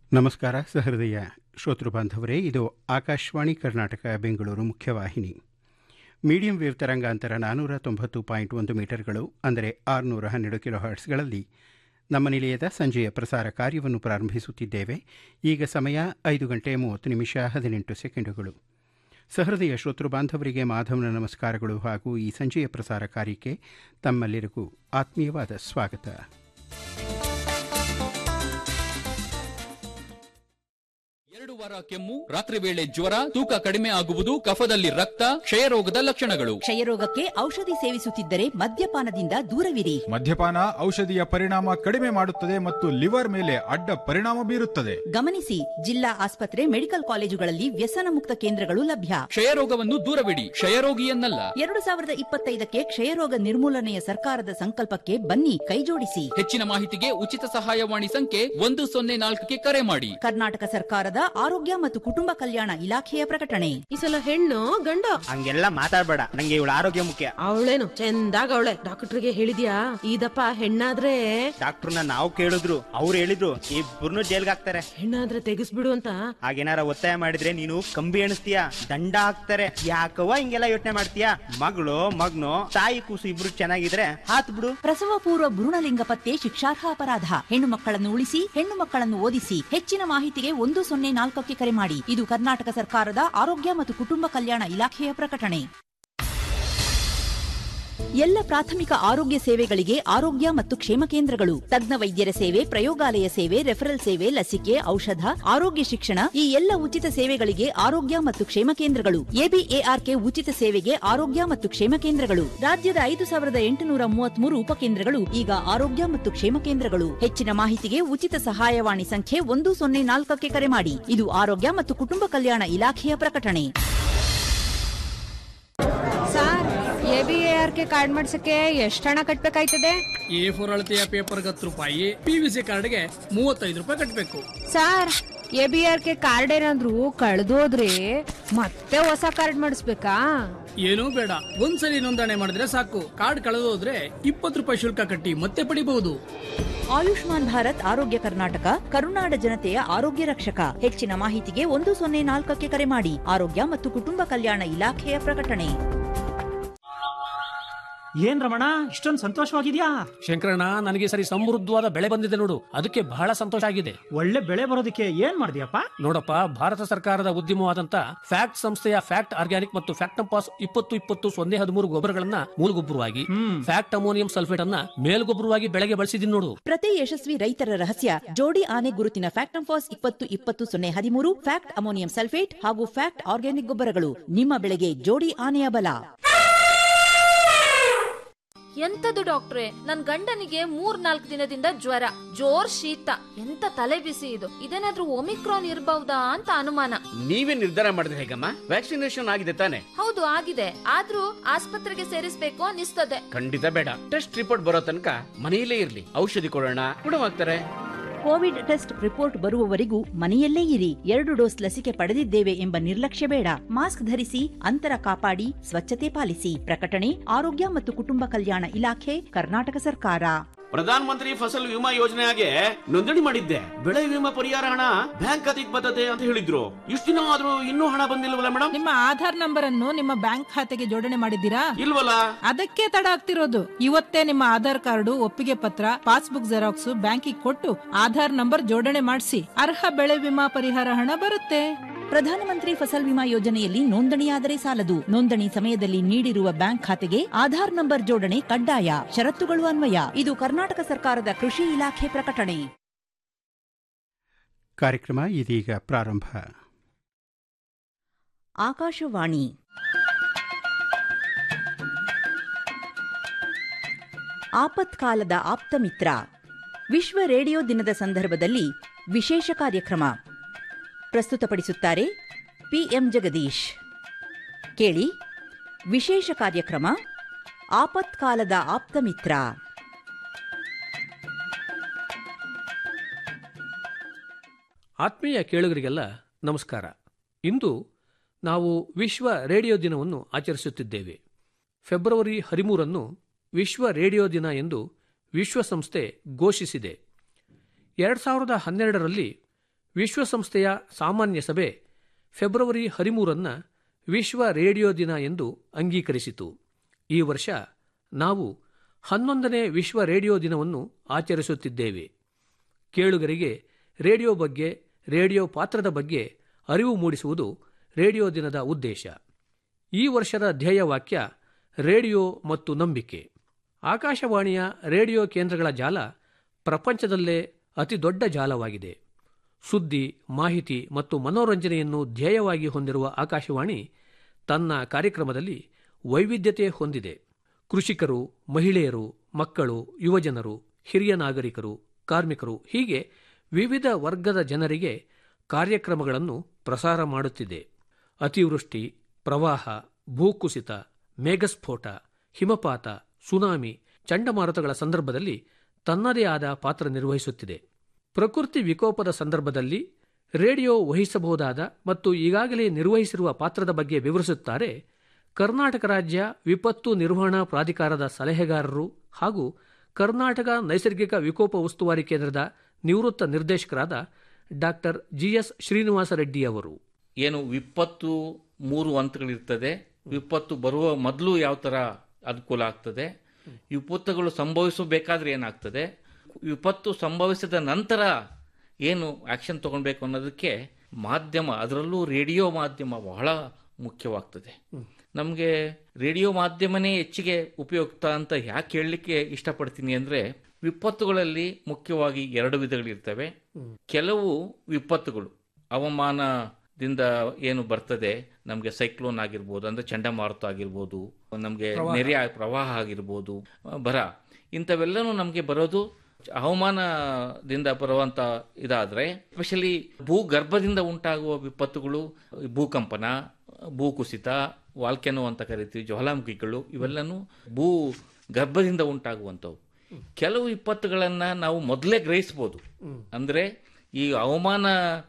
ನಮಸ್ಕಾರ ಸಹೃದಯ ಶ್ರೋತೃ ಬಾಂಧವರೇ ಇದು ಆಕಾಶವಾಣಿ ಕರ್ನಾಟಕ ಬೆಂಗಳೂರು ಮುಖ್ಯವಾಹಿನಿ ಮೀಡಿಯಂ ವೇವ್ ತರಂಗಾಂತರ ನಾನ್ನೂರ ತೊಂಬತ್ತು ಪಾಯಿಂಟ್ ಒಂದು ಮೀಟರ್ಗಳು ಅಂದರೆ ಆರುನೂರ ಹನ್ನೆರಡು ಕಿಲೋ ಹರ್ಟ್ಸ್ಗಳಲ್ಲಿ ನಮ್ಮ ನಿಲಯದ ಸಂಜೆಯ ಪ್ರಸಾರ ಕಾರ್ಯವನ್ನು ಪ್ರಾರಂಭಿಸುತ್ತಿದ್ದೇವೆ ಈಗ ಸಮಯ ಐದು ಗಂಟೆ ಮೂವತ್ತು ನಿಮಿಷ ಹದಿನೆಂಟು ಸೆಕೆಂಡುಗಳು ಸಹೃದಯ ಶ್ರೋತೃ ಬಾಂಧವರಿಗೆ ಮಾಧವನ ನಮಸ್ಕಾರಗಳು ಹಾಗೂ ಈ ಸಂಜೆಯ ಪ್ರಸಾರ ಕಾರ್ಯಕ್ಕೆ ತಮ್ಮೆಲ್ಲರಿಗೂ ಆತ್ಮೀಯವಾದ ಸ್ವಾಗತ ಎರಡು ವಾರ ಕೆಮ್ಮು ರಾತ್ರಿ ವೇಳೆ ಜ್ವರ ತೂಕ ಕಡಿಮೆ ಆಗುವುದು ಕಫದಲ್ಲಿ ರಕ್ತ ಕ್ಷಯರೋಗದ ಲಕ್ಷಣಗಳು ಕ್ಷಯರೋಗಕ್ಕೆ ಔಷಧಿ ಸೇವಿಸುತ್ತಿದ್ದರೆ ಮದ್ಯಪಾನದಿಂದ ದೂರವಿರಿ ಮದ್ಯಪಾನ ಔಷಧಿಯ ಪರಿಣಾಮ ಕಡಿಮೆ ಮಾಡುತ್ತದೆ ಮತ್ತು ಲಿವರ್ ಮೇಲೆ ಅಡ್ಡ ಪರಿಣಾಮ ಬೀರುತ್ತದೆ ಗಮನಿಸಿ ಜಿಲ್ಲಾ ಆಸ್ಪತ್ರೆ ಮೆಡಿಕಲ್ ಕಾಲೇಜುಗಳಲ್ಲಿ ವ್ಯಸನ ಮುಕ್ತ ಕೇಂದ್ರಗಳು ಲಭ್ಯ ಕ್ಷಯರೋಗವನ್ನು ದೂರವಿಡಿ ಕ್ಷಯರೋಗಿಯನ್ನಲ್ಲ ಎರಡು ಸಾವಿರದ ಇಪ್ಪತ್ತೈದಕ್ಕೆ ಕ್ಷಯರೋಗ ನಿರ್ಮೂಲನೆಯ ಸರ್ಕಾರದ ಸಂಕಲ್ಪಕ್ಕೆ ಬನ್ನಿ ಕೈಜೋಡಿಸಿ ಹೆಚ್ಚಿನ ಮಾಹಿತಿಗೆ ಉಚಿತ ಸಹಾಯವಾಣಿ ಸಂಖ್ಯೆ ಒಂದು ಸೊನ್ನೆ ನಾಲ್ಕಕ್ಕೆ ಕರೆ ಮಾಡಿ ಕರ್ನಾಟಕ ಸರ್ಕಾರದ ಆರೋಗ್ಯ ಮತ್ತು ಕುಟುಂಬ ಕಲ್ಯಾಣ ಇಲಾಖೆಯ ಪ್ರಕಟಣೆ ಈ ಸಲ ಹೆಣ್ಣು ಗಂಡ ಹಂಗೆಲ್ಲ ಮಾತಾಡ್ಬೇಡ ನಂಗೆ ಇವಳ ಆರೋಗ್ಯ ಮುಖ್ಯ ಅವಳೇನು ಚಂದಾಗ ಅವಳೆ ಡಾಕ್ಟರ್ಗೆ ಹೇಳಿದ್ಯಾ ಇದಪ್ಪ ಹೆಣ್ಣಾದ್ರೆ ಡಾಕ್ಟರ್ನ ನಾವು ಕೇಳಿದ್ರು ಅವ್ರು ಹೇಳಿದ್ರು ಇಬ್ಬರನ್ನು ಜೈಲ್ಗೆ ಹಾಕ್ತಾರೆ ಹೆಣ್ಣಾದ್ರೆ ತೆಗಿಸ್ಬಿಡು ಅಂತ ಹಾಗೇನಾರ ಒತ್ತಾಯ ಮಾಡಿದ್ರೆ ನೀನು ಕಂಬಿ ಎಣಿಸ್ತೀಯ ದಂಡ ಹಾಕ್ತಾರೆ ಯಾಕವ್ವ ಹಿಂಗೆಲ್ಲ ಯೋಚನೆ ಮಾಡ್ತೀಯ ಮಗಳು ಮಗ್ನು ತಾಯಿ ಕೂಸು ಇಬ್ರು ಚೆನ್ನಾಗಿದ್ರೆ ಹಾತ್ ಬಿಡು ಪ್ರಸವ ಪೂರ್ವ ಭ್ರೂಣಲಿಂಗ ಪತ್ತೆ ಶಿಕ್ಷಾರ್ಹ ಅಪರಾಧ ಹೆಣ್ಣು ಮಕ್ಕಳನ್ನು ಉಳಿಸಿ ಹೆಣ್ಣು ಮಕ್ಕಳನ್ನು ಓದಿಸಿ ಹೆಚ್ಚಿನ ಮಾಹಿತಿಗೆ ಒಂದು ಸೊನ್ನೆ ನಾಲ್ಕಕ್ಕೆ ಕರೆ ಮಾಡಿ ಇದು ಕರ್ನಾಟಕ ಸರ್ಕಾರದ ಆರೋಗ್ಯ ಮತ್ತು ಕುಟುಂಬ ಕಲ್ಯಾಣ ಇಲಾಖೆಯ ಪ್ರಕಟಣೆ ಎಲ್ಲ ಪ್ರಾಥಮಿಕ ಆರೋಗ್ಯ ಸೇವೆಗಳಿಗೆ ಆರೋಗ್ಯ ಮತ್ತು ಕ್ಷೇಮ ಕೇಂದ್ರಗಳು ತಜ್ಞ ವೈದ್ಯರ ಸೇವೆ ಪ್ರಯೋಗಾಲಯ ಸೇವೆ ರೆಫರಲ್ ಸೇವೆ ಲಸಿಕೆ ಔಷಧ ಆರೋಗ್ಯ ಶಿಕ್ಷಣ ಈ ಎಲ್ಲ ಉಚಿತ ಸೇವೆಗಳಿಗೆ ಆರೋಗ್ಯ ಮತ್ತು ಕ್ಷೇಮ ಕೇಂದ್ರಗಳು ಎಬಿಎಆರ್ಕೆ ಉಚಿತ ಸೇವೆಗೆ ಆರೋಗ್ಯ ಮತ್ತು ಕ್ಷೇಮ ಕೇಂದ್ರಗಳು ರಾಜ್ಯದ ಐದು ಸಾವಿರದ ಎಂಟುನೂರ ಮೂವತ್ಮೂರು ಉಪಕೇಂದ್ರಗಳು ಈಗ ಆರೋಗ್ಯ ಮತ್ತು ಕ್ಷೇಮ ಕೇಂದ್ರಗಳು ಹೆಚ್ಚಿನ ಮಾಹಿತಿಗೆ ಉಚಿತ ಸಹಾಯವಾಣಿ ಸಂಖ್ಯೆ ಒಂದು ಸೊನ್ನೆ ನಾಲ್ಕಕ್ಕೆ ಕರೆ ಮಾಡಿ ಇದು ಆರೋಗ್ಯ ಮತ್ತು ಕುಟುಂಬ ಕಲ್ಯಾಣ ಇಲಾಖೆಯ ಪ್ರಕಟಣೆ sir A B A R K card ಮಾಡ್ಸಕ್ಕೆ ಎಷ್ಟು ಹಣ ಕಟ್ಬೇಕಾಯ್ತದೆ ಎ ಫೋರ್ ಅಳತೆಯ ಪೇಪರ್ಗೆ ಹತ್ತು ರೂಪಾಯಿ ಪಿ ವಿ ಸಿ ಕಾರ್ಡ್ಗೆ ಮೂವತ್ತೈದು ರೂಪಾಯಿ ಕಟ್ಟಬೇಕು sir A B R K card ಏನಾದ್ರು ಕಳ್ದೋದ್ರೆ ಮತ್ತೆ ಹೊಸ ಕಾರ್ಡ್ ಮಾಡಿಸ್ಬೇಕಾ ಏನೂ ಬೇಡ ಒಂದ್ಸಲಿ ನೋಂದಣಿ ಮಾಡಿದ್ರೆ ಸಾಕು ಕಾರ್ಡ್ ಕಳೆದೋದ್ರೆ ಇಪ್ಪತ್ತು ರೂಪಾಯಿ ಶುಲ್ಕ ಕಟ್ಟಿ ಮತ್ತೆ ಪಡಿಬಹುದು ಆಯುಷ್ಮಾನ್ ಭಾರತ್ ಆರೋಗ್ಯ ಕರ್ನಾಟಕ ಕರುನಾಡ ಜನತೆಯ ಆರೋಗ್ಯ ರಕ್ಷಕ ಹೆಚ್ಚಿನ ಮಾಹಿತಿಗೆ ಒಂದು ಸೊನ್ನೆ ನಾಲ್ಕಕ್ಕೆ ಕರೆ ಮಾಡಿ ಆರೋಗ್ಯ ಮತ್ತು ಕುಟುಂಬ ಕಲ್ಯಾಣ ಇಲಾಖೆಯ ಪ್ರಕಟಣೆ ಏನ್ ರಮಣ ಇಷ್ಟೊಂದು ಸಂತೋಷವಾಗಿದ್ಯಾ ಶಂಕರಣ್ಣ ನನಗೆ ಸರಿ ಸಮೃದ್ಧವಾದ ಬೆಳೆ ಬಂದಿದೆ ನೋಡು ಅದಕ್ಕೆ ಬಹಳ ಸಂತೋಷ ಆಗಿದೆ ಒಳ್ಳೆ ಬೆಳೆ ಬರೋದಕ್ಕೆ ಏನ್ ಮಾಡಿದ್ಯಪ್ಪ ನೋಡಪ್ಪ ಭಾರತ ಸರ್ಕಾರದ ಉದ್ಯಮವಾದಂತ ಫ್ಯಾಕ್ಟ್ ಸಂಸ್ಥೆಯ ಫ್ಯಾಕ್ಟ್ ಆರ್ಗ್ಯಾನಿಕ್ ಮತ್ತು ಫ್ಯಾಕ್ಟಂಪಾಸ್ ಇಪ್ಪತ್ತು ಇಪ್ಪತ್ತು ಸೊನ್ನೆ ಹದಿಮೂರು ಗೊಬ್ಬರಗಳನ್ನ ಮೂಲಗೊಬ್ಬರವಾಗಿ ಫ್ಯಾಕ್ಟ್ ಅಮೋನಿಯಂ ಸಲ್ಫೇಟ್ ಅನ್ನ ಮೇಲ್ಗೊಬ್ಬರವಾಗಿ ಬೆಳೆಗೆ ಬಳಸಿದೀನಿ ನೋಡು ಪ್ರತಿ ಯಶಸ್ವಿ ರೈತರ ರಹಸ್ಯ ಜೋಡಿ ಆನೆ ಗುರುತಿನ ಫ್ಯಾಕ್ಟಂಫಾಸ್ ಇಪ್ಪತ್ತು ಇಪ್ಪತ್ತು ಸೊನ್ನೆ ಹದಿಮೂರು ಫ್ಯಾಕ್ಟ್ ಅಮೋನಿಯಂ ಸಲ್ಫೇಟ್ ಹಾಗೂ ಫ್ಯಾಕ್ಟ್ ಆರ್ಗ್ಯಾನಿಕ್ ಗೊಬ್ಬರಗಳು ನಿಮ್ಮ ಬೆಳೆಗೆ ಜೋಡಿ ಆನೆಯ ಬಲ ಎಂತದು ಡಾಕ್ಟ್ರೆ ನನ್ ಗಂಡನಿಗೆ ಮೂರ್ ನಾಲ್ಕು ದಿನದಿಂದ ಜ್ವರ ಜೋರ್ ಶೀತ ಎಂತ ತಲೆ ಬಿಸಿ ಇದು ಇದೇನಾದ್ರೂ ಒಮಿಕ್ರಾನ್ ಇರ್ಬಹುದಾ ಅಂತ ಅನುಮಾನ ನೀವೇ ನಿರ್ಧಾರ ಮಾಡಿದ್ರೆ ಹೇಗಮ್ಮ ವ್ಯಾಕ್ಸಿನೇಷನ್ ಆಗಿದೆ ತಾನೆ ಹೌದು ಆಗಿದೆ ಆದ್ರೂ ಆಸ್ಪತ್ರೆಗೆ ಸೇರಿಸ್ಬೇಕು ಅನಿಸ್ತದೆ ಖಂಡಿತ ಬೇಡ ಟೆಸ್ಟ್ ರಿಪೋರ್ಟ್ ಬರೋ ತನಕ ಮನೆಯಲ್ಲೇ ಇರ್ಲಿ ಔಷಧಿ ಕೊಡೋಣ ಗುಣವಾಗ್ತಾರೆ ಕೋವಿಡ್ ಟೆಸ್ಟ್ ರಿಪೋರ್ಟ್ ಬರುವವರೆಗೂ ಮನೆಯಲ್ಲೇ ಇರಿ ಎರಡು ಡೋಸ್ ಲಸಿಕೆ ಪಡೆದಿದ್ದೇವೆ ಎಂಬ ನಿರ್ಲಕ್ಷ್ಯ ಬೇಡ ಮಾಸ್ಕ್ ಧರಿಸಿ ಅಂತರ ಕಾಪಾಡಿ ಸ್ವಚ್ಛತೆ ಪಾಲಿಸಿ ಪ್ರಕಟಣೆ ಆರೋಗ್ಯ ಮತ್ತು ಕುಟುಂಬ ಕಲ್ಯಾಣ ಇಲಾಖೆ ಕರ್ನಾಟಕ ಸರ್ಕಾರ ಪ್ರಧಾನ ಮಂತ್ರಿ ಫಸಲ್ ವಿಮಾ ಯೋಜನೆಗೆ ನೋಂದಣಿ ಮಾಡಿದ್ದೆ ಬೆಳೆ ವಿಮಾ ಪರಿಹಾರ ಹಣ ಬ್ಯಾಂಕ್ ಖಾತೆಗೆ ಬರ್ತದೆ ಅಂತ ಹೇಳಿದ್ರು ಇಷ್ಟು ದಿನ ಆದ್ರೂ ಇನ್ನೂ ಹಣ ಬಂದಿಲ್ವಲ್ಲ ಮೇಡಮ್ ನಿಮ್ಮ ಆಧಾರ್ ನಂಬರ್ ಅನ್ನು ನಿಮ್ಮ ಬ್ಯಾಂಕ್ ಖಾತೆಗೆ ಜೋಡಣೆ ಮಾಡಿದ್ದೀರಾ ಇಲ್ವಲ್ಲ ಅದಕ್ಕೆ ತಡ ಆಗ್ತಿರೋದು ಇವತ್ತೇ ನಿಮ್ಮ ಆಧಾರ್ ಕಾರ್ಡು ಒಪ್ಪಿಗೆ ಪತ್ರ ಪಾಸ್ಬುಕ್ ಜೆರಾಕ್ಸ್ ಬ್ಯಾಂಕಿಗೆ ಕೊಟ್ಟು ಆಧಾರ್ ನಂಬರ್ ಜೋಡಣೆ ಮಾಡಿಸಿ ಅರ್ಹ ಬೆಳೆ ವಿಮಾ ಪರಿಹಾರ ಹಣ ಬರುತ್ತೆ ಪ್ರಧಾನಮಂತ್ರಿ ಫಸಲ್ ವಿಮಾ ಯೋಜನೆಯಲ್ಲಿ ನೋಂದಣಿಯಾದರೆ ಸಾಲದು ನೋಂದಣಿ ಸಮಯದಲ್ಲಿ ನೀಡಿರುವ ಬ್ಯಾಂಕ್ ಖಾತೆಗೆ ಆಧಾರ್ ನಂಬರ್ ಜೋಡಣೆ ಕಡ್ಡಾಯ ಷರತ್ತುಗಳು ಅನ್ವಯ ಇದು ಕರ್ನಾಟಕ ಸರ್ಕಾರದ ಕೃಷಿ ಇಲಾಖೆ ಪ್ರಕಟಣೆ ಕಾರ್ಯಕ್ರಮ ಇದೀಗ ಪ್ರಾರಂಭ ಆಕಾಶವಾಣಿ ಆಪತ್ಕಾಲದ ಆಪ್ತಮಿತ್ರ ವಿಶ್ವ ರೇಡಿಯೋ ದಿನದ ಸಂದರ್ಭದಲ್ಲಿ ವಿಶೇಷ ಕಾರ್ಯಕ್ರಮ ಪ್ರಸ್ತುತಪಡಿಸುತ್ತಾರೆ ಪಿಎಂ ಜಗದೀಶ್ ಕೇಳಿ ವಿಶೇಷ ಕಾರ್ಯಕ್ರಮ ಆಪತ್ಕಾಲದ ಆಪ್ತಮಿತ್ರ ಆತ್ಮೀಯ ಕೇಳುಗರಿಗೆಲ್ಲ ನಮಸ್ಕಾರ ಇಂದು ನಾವು ವಿಶ್ವ ರೇಡಿಯೋ ದಿನವನ್ನು ಆಚರಿಸುತ್ತಿದ್ದೇವೆ ಫೆಬ್ರವರಿ ಹದಿಮೂರನ್ನು ವಿಶ್ವ ರೇಡಿಯೋ ದಿನ ಎಂದು ವಿಶ್ವಸಂಸ್ಥೆ ಘೋಷಿಸಿದೆ ಎರಡು ಸಾವಿರದ ಹನ್ನೆರಡರಲ್ಲಿ ವಿಶ್ವಸಂಸ್ಥೆಯ ಸಾಮಾನ್ಯ ಸಭೆ ಫೆಬ್ರವರಿ ಹದಿಮೂರನ್ನ ವಿಶ್ವ ರೇಡಿಯೋ ದಿನ ಎಂದು ಅಂಗೀಕರಿಸಿತು ಈ ವರ್ಷ ನಾವು ಹನ್ನೊಂದನೇ ವಿಶ್ವ ರೇಡಿಯೋ ದಿನವನ್ನು ಆಚರಿಸುತ್ತಿದ್ದೇವೆ ಕೇಳುಗರಿಗೆ ರೇಡಿಯೋ ಬಗ್ಗೆ ರೇಡಿಯೋ ಪಾತ್ರದ ಬಗ್ಗೆ ಅರಿವು ಮೂಡಿಸುವುದು ರೇಡಿಯೋ ದಿನದ ಉದ್ದೇಶ ಈ ವರ್ಷದ ಧ್ಯೇಯವಾಕ್ಯ ರೇಡಿಯೋ ಮತ್ತು ನಂಬಿಕೆ ಆಕಾಶವಾಣಿಯ ರೇಡಿಯೋ ಕೇಂದ್ರಗಳ ಜಾಲ ಪ್ರಪಂಚದಲ್ಲೇ ಅತಿ ದೊಡ್ಡ ಜಾಲವಾಗಿದೆ ಸುದ್ದಿ ಮಾಹಿತಿ ಮತ್ತು ಮನೋರಂಜನೆಯನ್ನು ಧ್ಯೇಯವಾಗಿ ಹೊಂದಿರುವ ಆಕಾಶವಾಣಿ ತನ್ನ ಕಾರ್ಯಕ್ರಮದಲ್ಲಿ ವೈವಿಧ್ಯತೆ ಹೊಂದಿದೆ ಕೃಷಿಕರು ಮಹಿಳೆಯರು ಮಕ್ಕಳು ಯುವಜನರು ಹಿರಿಯ ನಾಗರಿಕರು ಕಾರ್ಮಿಕರು ಹೀಗೆ ವಿವಿಧ ವರ್ಗದ ಜನರಿಗೆ ಕಾರ್ಯಕ್ರಮಗಳನ್ನು ಪ್ರಸಾರ ಮಾಡುತ್ತಿದೆ ಅತಿವೃಷ್ಟಿ ಪ್ರವಾಹ ಭೂಕುಸಿತ ಮೇಘಸ್ಫೋಟ ಹಿಮಪಾತ ಸುನಾಮಿ ಚಂಡಮಾರುತಗಳ ಸಂದರ್ಭದಲ್ಲಿ ತನ್ನದೇ ಆದ ಪಾತ್ರ ನಿರ್ವಹಿಸುತ್ತಿದೆ ಪ್ರಕೃತಿ ವಿಕೋಪದ ಸಂದರ್ಭದಲ್ಲಿ ರೇಡಿಯೋ ವಹಿಸಬಹುದಾದ ಮತ್ತು ಈಗಾಗಲೇ ನಿರ್ವಹಿಸಿರುವ ಪಾತ್ರದ ಬಗ್ಗೆ ವಿವರಿಸುತ್ತಾರೆ ಕರ್ನಾಟಕ ರಾಜ್ಯ ವಿಪತ್ತು ನಿರ್ವಹಣಾ ಪ್ರಾಧಿಕಾರದ ಸಲಹೆಗಾರರು ಹಾಗೂ ಕರ್ನಾಟಕ ನೈಸರ್ಗಿಕ ವಿಕೋಪ ಉಸ್ತುವಾರಿ ಕೇಂದ್ರದ ನಿವೃತ್ತ ನಿರ್ದೇಶಕರಾದ ಡಾಕ್ಟರ್ ಜಿಎಸ್ ಶ್ರೀನಿವಾಸ ರೆಡ್ಡಿ ಅವರು ಏನು ವಿಪತ್ತು ಮೂರು ಹಂತಗಳಿರ್ತದೆ ವಿಪತ್ತು ಬರುವ ಮೊದಲು ಯಾವ ಥರ ಅನುಕೂಲ ಆಗ್ತದೆ ವಿಪತ್ತುಗಳು ಸಂಭವಿಸಬೇಕಾದ್ರೆ ಏನಾಗ್ತದೆ ವಿಪತ್ತು ಸಂಭವಿಸಿದ ನಂತರ ಏನು ಆಕ್ಷನ್ ತಗೊಳ್ಬೇಕು ಅನ್ನೋದಕ್ಕೆ ಮಾಧ್ಯಮ ಅದರಲ್ಲೂ ರೇಡಿಯೋ ಮಾಧ್ಯಮ ಬಹಳ ಮುಖ್ಯವಾಗ್ತದೆ ನಮಗೆ ರೇಡಿಯೋ ಮಾಧ್ಯಮನೇ ಹೆಚ್ಚಿಗೆ ಉಪಯುಕ್ತ ಅಂತ ಯಾಕೆ ಹೇಳಲಿಕ್ಕೆ ಇಷ್ಟಪಡ್ತೀನಿ ಅಂದರೆ ವಿಪತ್ತುಗಳಲ್ಲಿ ಮುಖ್ಯವಾಗಿ ಎರಡು ವಿಧಗಳಿರ್ತವೆ ಕೆಲವು ವಿಪತ್ತುಗಳು ಹವಾಮಾನದಿಂದ ಏನು ಬರ್ತದೆ ನಮಗೆ ಸೈಕ್ಲೋನ್ ಆಗಿರ್ಬೋದು ಅಂದ್ರೆ ಚಂಡಮಾರುತ ಆಗಿರ್ಬೋದು ನಮಗೆ ಪ್ರವಾಹ. ನೆರೆ ಪ್ರವಾಹ ಆಗಿರ್ಬೋದು ಬರ ಇಂಥವೆಲ್ಲನೂ ನಮಗೆ ಬರೋದು ಹವಾಮಾನದಿಂದ ಬರುವಂತ ಇದಾದ್ರೆ ಸ್ಪೆಷಲಿ ಭೂಗರ್ಭದಿಂದ ಉಂಟಾಗುವ ವಿಪತ್ತುಗಳು ಭೂಕಂಪನ ಭೂಕುಸಿತ ವಾಲ್ಕೆನೋ ಅಂತ ಕರಿತೀವಿ ಜ್ವಾಲಾಮುಖಿಗಳು ಇವೆಲ್ಲನೂ ಭೂ ಗರ್ಭದಿಂದ ಉಂಟಾಗುವಂಥವು ಕೆಲವು ವಿಪತ್ತುಗಳನ್ನ ನಾವು ಮೊದಲೇ ಗ್ರಹಿಸ್ಬೋದು ಅಂದ್ರೆ ಈ ಹವಾಮಾನ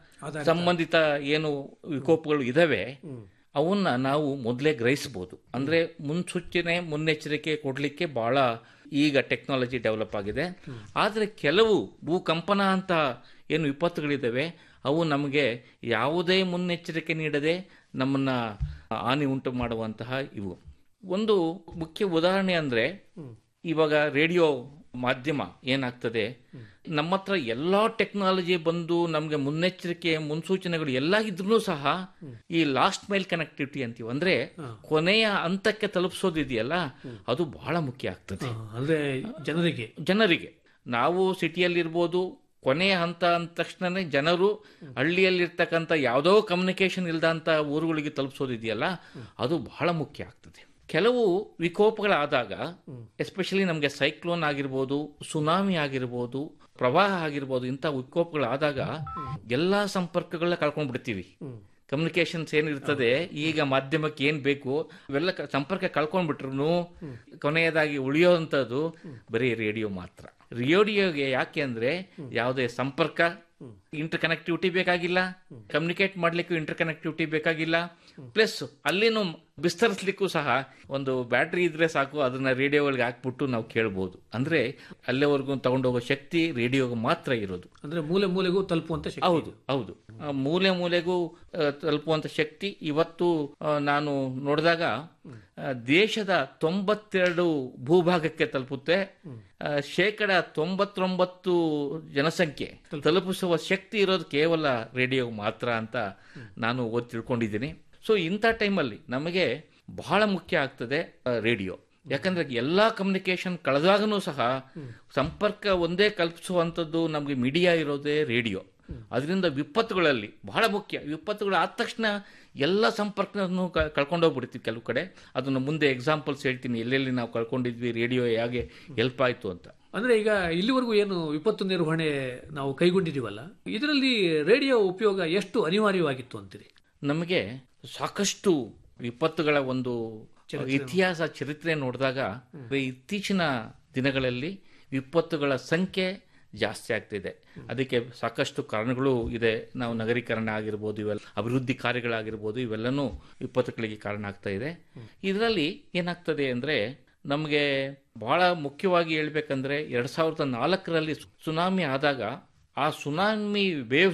ಸಂಬಂಧಿತ ಏನು ವಿಕೋಪಗಳು ಇದಾವೆ ಅವನ್ನ ನಾವು ಮೊದಲೇ ಗ್ರಹಿಸಬಹುದು ಅಂದ್ರೆ ಮುನ್ಸೂಚನೆ ಮುನ್ನೆಚ್ಚರಿಕೆ ಕೊಡ್ಲಿಕ್ಕೆ ಬಹಳ ಈಗ ಟೆಕ್ನಾಲಜಿ ಡೆವಲಪ್ ಆಗಿದೆ ಆದರೆ ಕೆಲವು ಭೂಕಂಪನ ಅಂತ ಏನು ವಿಪತ್ತುಗಳಿದ್ದಾವೆ ಅವು ನಮಗೆ ಯಾವುದೇ ಮುನ್ನೆಚ್ಚರಿಕೆ ನೀಡದೆ ನಮ್ಮನ್ನ ಹಾನಿ ಉಂಟು ಮಾಡುವಂತಹ ಇವು ಒಂದು ಮುಖ್ಯ ಉದಾಹರಣೆ ಅಂದ್ರೆ ಇವಾಗ ರೇಡಿಯೋ ಮಾಧ್ಯಮ ಏನಾಗ್ತದೆ ನಮ್ಮ ಹತ್ರ ಎಲ್ಲಾ ಟೆಕ್ನಾಲಜಿ ಬಂದು ನಮಗೆ ಮುನ್ನೆಚ್ಚರಿಕೆ ಮುನ್ಸೂಚನೆಗಳು ಎಲ್ಲ ಇದ್ರೂ ಸಹ ಈ ಲಾಸ್ಟ್ ಮೈಲ್ ಕನೆಕ್ಟಿವಿಟಿ ಅಂತೀವಿ ಅಂದ್ರೆ ಕೊನೆಯ ಹಂತಕ್ಕೆ ತಲುಪಿಸೋದಿದೆಯಲ್ಲ ಅದು ಬಹಳ ಮುಖ್ಯ ಆಗ್ತದೆ ಅಂದ್ರೆ ಜನರಿಗೆ ಜನರಿಗೆ ನಾವು ಸಿಟಿಯಲ್ಲಿರ್ಬೋದು ಕೊನೆಯ ಹಂತ ಅಂದ ತಕ್ಷಣನೇ ಜನರು ಹಳ್ಳಿಯಲ್ಲಿರ್ತಕ್ಕಂಥ ಯಾವುದೋ ಕಮ್ಯುನಿಕೇಶನ್ ಇಲ್ದಂತ ಊರುಗಳಿಗೆ ತಲುಪಿಸೋದಿದೆಯಲ್ಲ ಅದು ಬಹಳ ಮುಖ್ಯ ಆಗ್ತದೆ ಕೆಲವು ವಿಕೋಪಗಳಾದಾಗ ಎಸ್ಪೆಷಲಿ ನಮಗೆ ಸೈಕ್ಲೋನ್ ಆಗಿರ್ಬೋದು ಸುನಾಮಿ ಆಗಿರ್ಬೋದು ಪ್ರವಾಹ ಆಗಿರ್ಬೋದು ಇಂಥ ವಿಕೋಪಗಳಾದಾಗ ಎಲ್ಲಾ ಸಂಪರ್ಕಗಳನ್ನ ಕಳ್ಕೊಂಡ್ಬಿಡ್ತೀವಿ ಕಮ್ಯುನಿಕೇಶನ್ಸ್ ಏನಿರ್ತದೆ ಈಗ ಮಾಧ್ಯಮಕ್ಕೆ ಏನ್ ಬೇಕು ಇವೆಲ್ಲ ಕ- ಸಂಪರ್ಕ ಕಳ್ಕೊಂಡ್ಬಿಟ್ರು ಕೊನೆಯದಾಗಿ ಉಳಿಯೋಂಥದ್ದು ಬರೀ ರೇಡಿಯೋ ಮಾತ್ರ ರೇಡಿಯೋಗೆ ಯಾಕೆ ಅಂದ್ರೆ ಯಾವುದೇ ಸಂಪರ್ಕ ಇಂಟರ್ ಕನೆಕ್ಟಿವಿಟಿ ಬೇಕಾಗಿಲ್ಲ ಕಮ್ಯುನಿಕೇಟ್ ಮಾಡ್ಲಿಕ್ಕೂ ಇಂಟರ್ ಕನೆಕ್ಟಿವಿಟಿ ಬೇಕಾಗಿಲ್ಲ ಪ್ಲಸ್ ಅಲ್ಲಿನೂ ವಿಸ್ತರಿಸ್ಲಿಕ್ಕೂ ಸಹ ಒಂದು ಬ್ಯಾಟ್ರಿ ಇದ್ರೆ ಸಾಕು ಅದನ್ನ ರೇಡಿಯೋಗಳಿಗೆ ಹಾಕ್ಬಿಟ್ಟು ನಾವು ಕೇಳ್ಬೋದು ಅಂದ್ರೆ ಅಲ್ಲಿವರೆಗೂ ತಗೊಂಡೋಗೋ ಶಕ್ತಿ ರೇಡಿಯೋಗೆ ಮಾತ್ರ ಇರೋದು ಅಂದ್ರೆ ಮೂಲೆ ಮೂಲೆಗೂ ತಲುಪುವಂತ ಶಕ್ತಿ ಹೌದು ಹೌದು ಆ, ಮೂಲೆ ಮೂಲೆಗೂ ಆ, ತಲುಪುವಂತ ಶಕ್ತಿ ಇವತ್ತು ಆ, ನಾನು ನೋಡಿದಾಗ ಆ, ದೇಶದ ತೊಂಬತ್ತೆರಡು ಭೂಭಾಗಕ್ಕೆ ತಲುಪುತ್ತೆ ಆ, ಶೇಕಡ ತೊಂಬತ್ತೊಂಬತ್ತು ಜನಸಂಖ್ಯೆ ತಲುಪಿಸುವ ಶಕ್ತಿ ಇರೋದು ಕೇವಲ ರೇಡಿಯೋ ಮಾತ್ರ ಅಂತ ನಾನು ಓದಿ ತಿಳ್ಕೊಂಡಿದ್ದೀನಿ ಸೊ ಇಂಥ ಟೈಮಲ್ಲಿ ನಮಗೆ ಬಹಳ ಮುಖ್ಯ ಆಗ್ತದೆ ಆ, ರೇಡಿಯೋ ಯಾಕಂದ್ರೆ ಎಲ್ಲಾ ಕಮ್ಯುನಿಕೇಶನ್ ಕಳೆದಾಗನೂ ಸಹ ಸಂಪರ್ಕ ಒಂದೇ ಕಲ್ಪಿಸುವಂಥದ್ದು ನಮಗೆ ಮೀಡಿಯಾ ಇರೋದೇ ರೇಡಿಯೋ ಅದರಿಂದ ವಿಪತ್ತುಗಳಲ್ಲಿ ಬಹಳ ಮುಖ್ಯ ವಿಪತ್ತುಗಳು ಆದ ತಕ್ಷಣ ಎಲ್ಲ ಸಂಪರ್ಕವನ್ನು ಕ- ಕಳ್ಕೊಂಡೋಗ್ಬಿಡ್ತೀವಿ ಕೆಲವು ಕಡೆ ಅದನ್ನು ಮುಂದೆ ಎಕ್ಸಾಂಪಲ್ಸ್ ಹೇಳ್ತೀನಿ ಎಲ್ಲೆಲ್ಲಿ ನಾವು ಕಳ್ಕೊಂಡಿದ್ವಿ ರೇಡಿಯೋ ಹೇಗೆ ಹೆಲ್ಪ್ ಆಯ್ತು ಅಂತ ಅಂದ್ರೆ ಈಗ ಇಲ್ಲಿವರೆಗೂ ಏನು ವಿಪತ್ತು ನಿರ್ವಹಣೆ ನಾವು ಕೈಗೊಂಡಿದೀವಲ್ಲ ಇದರಲ್ಲಿ ರೇಡಿಯೋ ಉಪಯೋಗ ಎಷ್ಟು ಅನಿವಾರ್ಯವಾಗಿತ್ತು ಅಂತೀರಿ ನಮಗೆ ಸಾಕಷ್ಟು ವಿಪತ್ತುಗಳ ಒಂದು ಇತಿಹಾಸ ಚರಿತ್ರೆ ನೋಡಿದಾಗ ಇತ್ತೀಚಿನ ದಿನಗಳಲ್ಲಿ ವಿಪತ್ತುಗಳ ಸಂಖ್ಯೆ ಜಾಸ್ತಿ ಆಗ್ತಿದೆ ಅದಕ್ಕೆ ಸಾಕಷ್ಟು ಕಾರಣಗಳು ಇದೆ ನಾವು ನಗರೀಕರಣ ಆಗಿರ್ಬೋದು ಇವೆಲ್ಲ ಅಭಿವೃದ್ಧಿ ಕಾರ್ಯಗಳಾಗಿರ್ಬೋದು ಇವೆಲ್ಲನೂ ವಿಪತ್ತುಗಳಿಗೆ ಕಾರಣ ಆಗ್ತಾ ಇದೆ ಇದರಲ್ಲಿ ಏನಾಗ್ತದೆ ಅಂದ್ರೆ ನಮಗೆ ಬಹಳ ಮುಖ್ಯವಾಗಿ ಹೇಳ್ಬೇಕಂದ್ರೆ ಎರಡ್ ಸಾವಿರದ ನಾಲ್ಕರಲ್ಲಿ ಸುನಾಮಿ ಆದಾಗ ಆ ಸುನಾಮಿ ವೇವ್ಸು